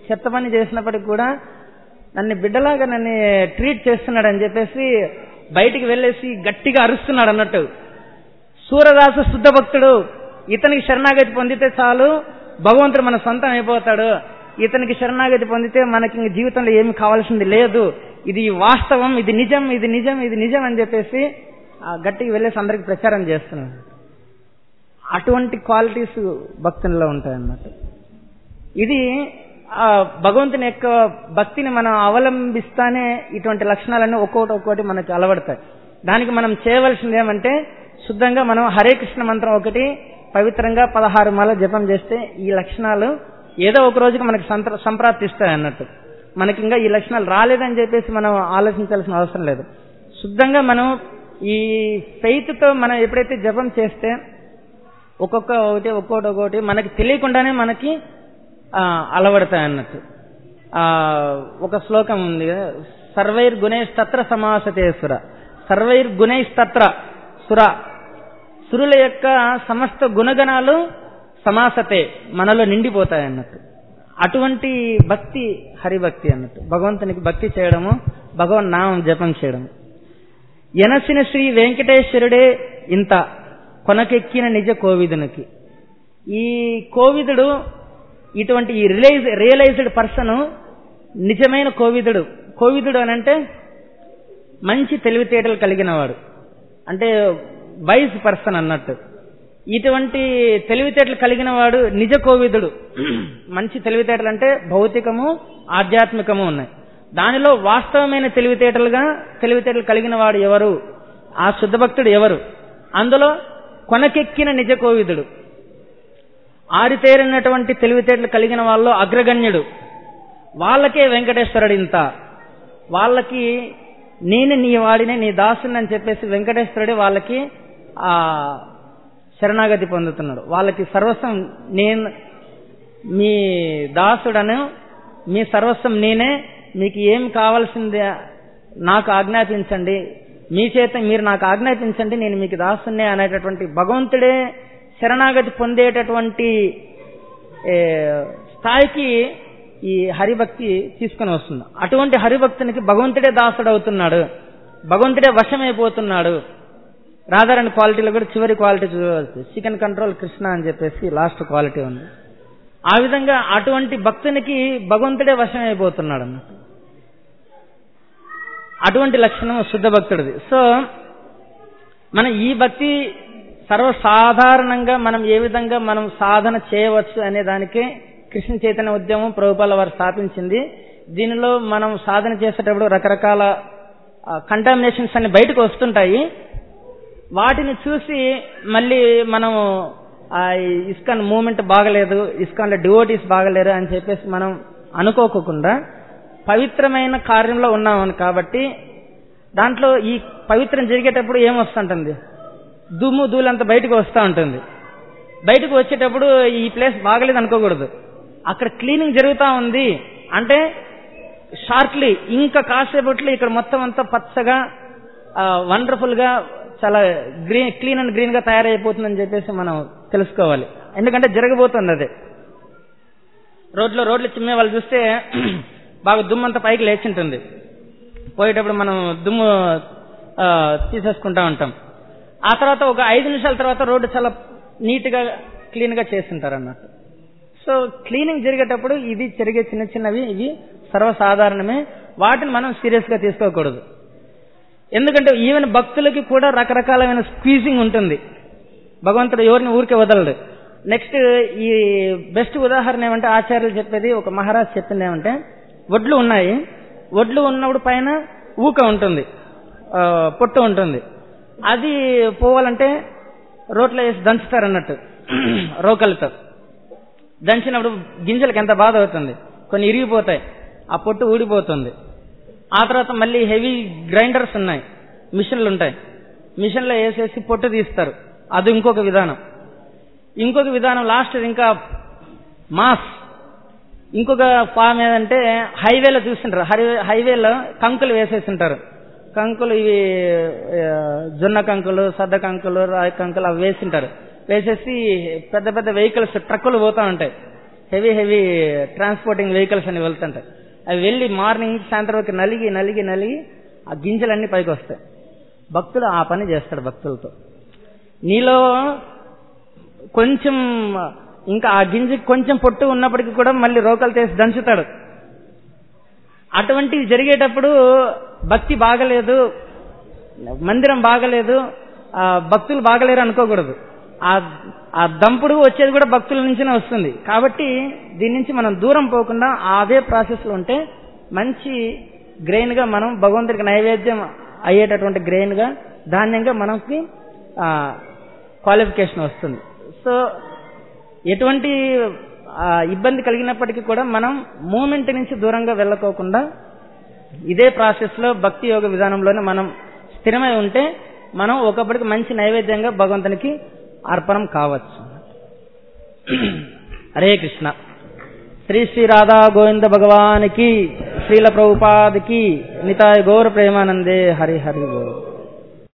చెత్త పని చేసినప్పటికి కూడా నన్ను బిడ్డలాగా నన్ను ట్రీట్ చేస్తున్నాడు అని చెప్పేసి బయటికి వెళ్ళేసి గట్టిగా అరుస్తున్నాడు అన్నట్టు సూరదాసు శుద్ధ భక్తుడు ఇతనికి శరణాగతి పొందితే చాలు భగవంతుడు మన సొంతం అయిపోతాడు ఇతనికి శరణాగతి పొందితే మనకి ఇంక జీవితంలో ఏమి కావాల్సింది లేదు ఇది వాస్తవం ఇది నిజం ఇది నిజం ఇది నిజం అని చెప్పేసి ఆ గట్టికి వెళ్ళేసి అందరికి ప్రచారం చేస్తున్నాడు అటువంటి క్వాలిటీస్ భక్తుల్లో ఉంటాయి అన్నమాట ఇది ఆ భగవంతుని యొక్క భక్తిని మనం అవలంబిస్తానే ఇటువంటి లక్షణాలన్నీ ఒక్కొక్కటి ఒక్కొక్కటి మనకి అలవడతాయి దానికి మనం చేయవలసింది ఏమంటే శుద్ధంగా మనం హరే కృష్ణ మంత్రం ఒకటి పవిత్రంగా పదహారు మాల జపం చేస్తే ఈ లక్షణాలు ఏదో ఒక రోజుకి మనకి సంప్ర- సంప్రాప్తిస్తాయి అన్నట్టు మనకి ఇంకా ఈ లక్షణాలు రాలేదని చెప్పేసి మనం ఆలోచించాల్సిన అవసరం లేదు శుద్ధంగా మనం ఈ ఫెయిత్తో మనం ఎప్పుడైతే జపం చేస్తే ఒక్కొక్క ఒకటి ఒక్కొక్కటి ఒక్కొక్కటి మనకి తెలియకుండానే మనకి ఆ, అలవడతాయి అన్నట్టు ఆ, ఒక శ్లోకం ఉంది కదా, సర్వైర్ గుణైస్తత్ర సమాసతేశ్వర సర్వైర్ గుణైస్తత్ర సుర సురుల యొక్క సమస్త గుణగణాలు సమాసతే మనలో నిండిపోతాయి అన్నట్టు అటువంటి భక్తి హరిభక్తి అన్నట్టు భగవంతునికి భక్తి చేయడము భగవన్ నామం జపం చేయడము ఎనసిన శ్రీ వెంకటేశ్వరుడే ఇంత కొనకెక్కిన నిజ కోవిదునికి ఈ కోవిదుడు ఇటువంటి ఈ రియలైజ్ రియలైజ్డ్ పర్సన్ నిజమైన కోవిదుడు కోవిదుడు అని అంటే మంచి తెలివితేటలు కలిగిన వాడు అంటే వైజ్ పర్సన్ అన్నట్టు ఇటువంటి తెలివితేటలు కలిగిన వాడు నిజ కోవిదుడు మంచి తెలివితేటలు అంటే భౌతికము ఆధ్యాత్మికము ఉన్నాయి దానిలో వాస్తవమైన తెలివితేటలుగా తెలివితేటలు కలిగిన వాడు ఎవరు ఆ శుద్ధ భక్తుడు ఎవరు అందులో కొనకెక్కిన నిజ కోవిదుడు ఆరితేరినటువంటి తెలివితేటలు కలిగిన వాళ్ళు అగ్రగణ్యుడు వాళ్ళకే వెంకటేశ్వరుడు ఇంత వాళ్ళకి నేను నీ వాడినే నీ దాసుని అని చెప్పేసి వెంకటేశ్వరుడే వాళ్ళకి ఆ శరణాగతి పొందుతున్నాడు వాళ్ళకి సర్వస్వం నేను మీ దాసుడను మీ సర్వస్వం నేనే మీకు ఏం కావాల్సింది నాకు ఆజ్ఞాపించండి మీ చేత మీరు నాకు ఆజ్ఞాపించండి నేను మీకు దాసున్నే అనేటటువంటి భగవంతుడే శరణాగతి పొందేటటువంటి ఏ, స్థాయికి ఈ హరిభక్తి తీసుకొని వస్తుంది అటువంటి హరిభక్తునికి భగవంతుడే దాసుడు అవుతున్నాడు భగవంతుడే వశమైపోతున్నాడు రాధారాణి క్వాలిటీలో కూడా చివరి క్వాలిటీ చూడవచ్చు చికెన్ కంట్రోల్ కృష్ణ అని చెప్పేసి లాస్ట్ క్వాలిటీ ఉంది ఆ విధంగా అటువంటి భక్తునికి భగవంతుడే వశమైపోతున్నాడు అన్నట్టు అటువంటి లక్షణం శుద్ధ భక్తుడిది సో మనం ఈ భక్తి సర్వసాధారణంగా మనం ఏ విధంగా మనం సాధన చేయవచ్చు అనే దానికే కృష్ణ చైతన్య ఉద్యమం ప్రభుపాల వారు స్థాపించింది దీనిలో మనం సాధన చేసేటప్పుడు రకరకాల కంటామినేషన్స్ అన్ని బయటకు వస్తుంటాయి వాటిని చూసి మళ్ళీ మనం ఆ ఇస్కాన్ మూమెంట్ బాగలేదు ఇస్కాన్లో డివోటీస్ బాగలేరు అని చెప్పేసి మనం అనుకోకుండా పవిత్రమైన కార్యంలో ఉన్నామని కాబట్టి దాంట్లో ఈ పవిత్రం జరిగేటప్పుడు ఏమొస్తుంటుంది దుమ్ము ధూళంతా బయటకు వస్తూ ఉంటుంది బయటకు వచ్చేటప్పుడు ఈ ప్లేస్ బాగలేదు అనుకోకూడదు అక్కడ క్లీనింగ్ జరుగుతూ ఉంది అంటే షార్ట్లీ ఇంకా కాసేపట్లో ఇక్కడ మొత్తం అంతా పచ్చగా వండర్ఫుల్ గా చాలా గ్రీన్ క్లీన్ అండ్ గ్రీన్ గా తయారైపోతుందని చెప్పేసి మనం తెలుసుకోవాలి ఎందుకంటే జరగబోతుంది అదే రోడ్లో రోడ్లు చిమ్మే వాళ్ళు చూస్తే బాగా దుమ్ము అంతా పైకి లేచింటుంది పోయేటప్పుడు మనం దుమ్ము ఆ, తీసేసుకుంటా ఉంటాం ఆ తర్వాత ఒక ఐదు నిమిషాల తర్వాత రోడ్డు చాలా నీట్ గా క్లీన్ గా చేస్తుంటారు అన్నట్టు సో క్లీనింగ్ జరిగేటప్పుడు ఇది జరిగే చిన్న చిన్నవి ఇవి సర్వసాధారణమే వాటిని మనం సీరియస్ గా తీసుకోకూడదు ఎందుకంటే ఈవెన్ భక్తులకి కూడా రకరకాలమైన స్క్వీజింగ్ ఉంటుంది భగవంతుడు ఎవరిని ఊరికే వదలడు నెక్స్ట్ ఈ బెస్ట్ ఉదాహరణ ఏమంటే ఆచార్యులు చెప్పేది ఒక మహారాజ్ చెప్పింది ఏమంటే వడ్లు ఉన్నాయి వడ్లు ఉన్నప్పుడు పైన ఊక ఉంటుంది ఆ, పొట్టు ఉంటుంది అది పోవాలంటే రోట్లో వేసి దంచుతారు అన్నట్టు రోకలతో దంచినప్పుడు గింజలకు ఎంత బాధ అవుతుంది కొన్ని ఇరిగిపోతాయి ఆ పొట్టు ఊడిపోతుంది ఆ తర్వాత మళ్ళీ హెవీ గ్రైండర్స్ ఉన్నాయి మిషన్లు ఉంటాయి మిషన్లో వేసేసి పొట్టు తీస్తారు అది ఇంకొక విధానం ఇంకొక విధానం లాస్ట్ ఇంకా మాస్ ఇంకొక ఫామ్ ఏదంటే హైవేలో చూస్తుంటారు హైవే హైవేలో కంకులు వేసేస్తుంటారు కంకులు ఇవి ఆ, జొన్న కంకులు సద్ద కంకులు రాయి కంకులు అవి వేసింటారు వేసేసి పెద్ద పెద్ద వెహికల్స్ ట్రక్కులు పోతా ఉంటాయి హెవీ హెవీ ట్రాన్స్పోర్టింగ్ వెహికల్స్ అని వెళ్తుంటాయి అవి వెళ్ళి మార్నింగ్ సాయంత్రం వరకు నలిగి నలిగి నలిగి ఆ గింజలన్నీ పైకి వస్తాయి భక్తుడు ఆ పని చేస్తాడు భక్తులతో నీలో కొంచెం ఇంకా ఆ గింజకి కొంచెం పొట్టు ఉన్నప్పటికీ కూడా మళ్ళీ రోకలు తీసి దంచుతాడు అటువంటివి జరిగేటప్పుడు భక్తి బాగలేదు మందిరం బాగలేదు ఆ భక్తులు బాగలేరు అనుకోకూడదు ఆ ఆ దంపుడు వచ్చేది కూడా భక్తుల నుంచినే వస్తుంది కాబట్టి దీని నుంచి మనం దూరం పోకుండా అదే ప్రాసెస్ లో ఉంటే మంచి గ్రెయిన్ గా మనం భగవంతుడికి నైవేద్యం అయ్యేటటువంటి గ్రెయిన్ గా ధాన్యంగా మనకి క్వాలిఫికేషన్ వస్తుంది సో ఎటువంటి ఆ, ఇబ్బంది కలిగినప్పటికీ కూడా మనం మూమెంట్ నుంచి దూరంగా వెళ్ళకోకుండా ఇదే ప్రాసెస్ లో భక్తి యోగ విధానంలోనే మనం స్థిరమై ఉంటే మనం ఒకప్పటికి మంచి నైవేద్యంగా భగవంతునికి అర్పణం కావచ్చు హరే కృష్ణ శ్రీ శ్రీ రాధా గోవింద భగవానికి శ్రీల ప్రభుపాదికి నితాయ గౌర ప్రేమానందే హరి హరి గోర్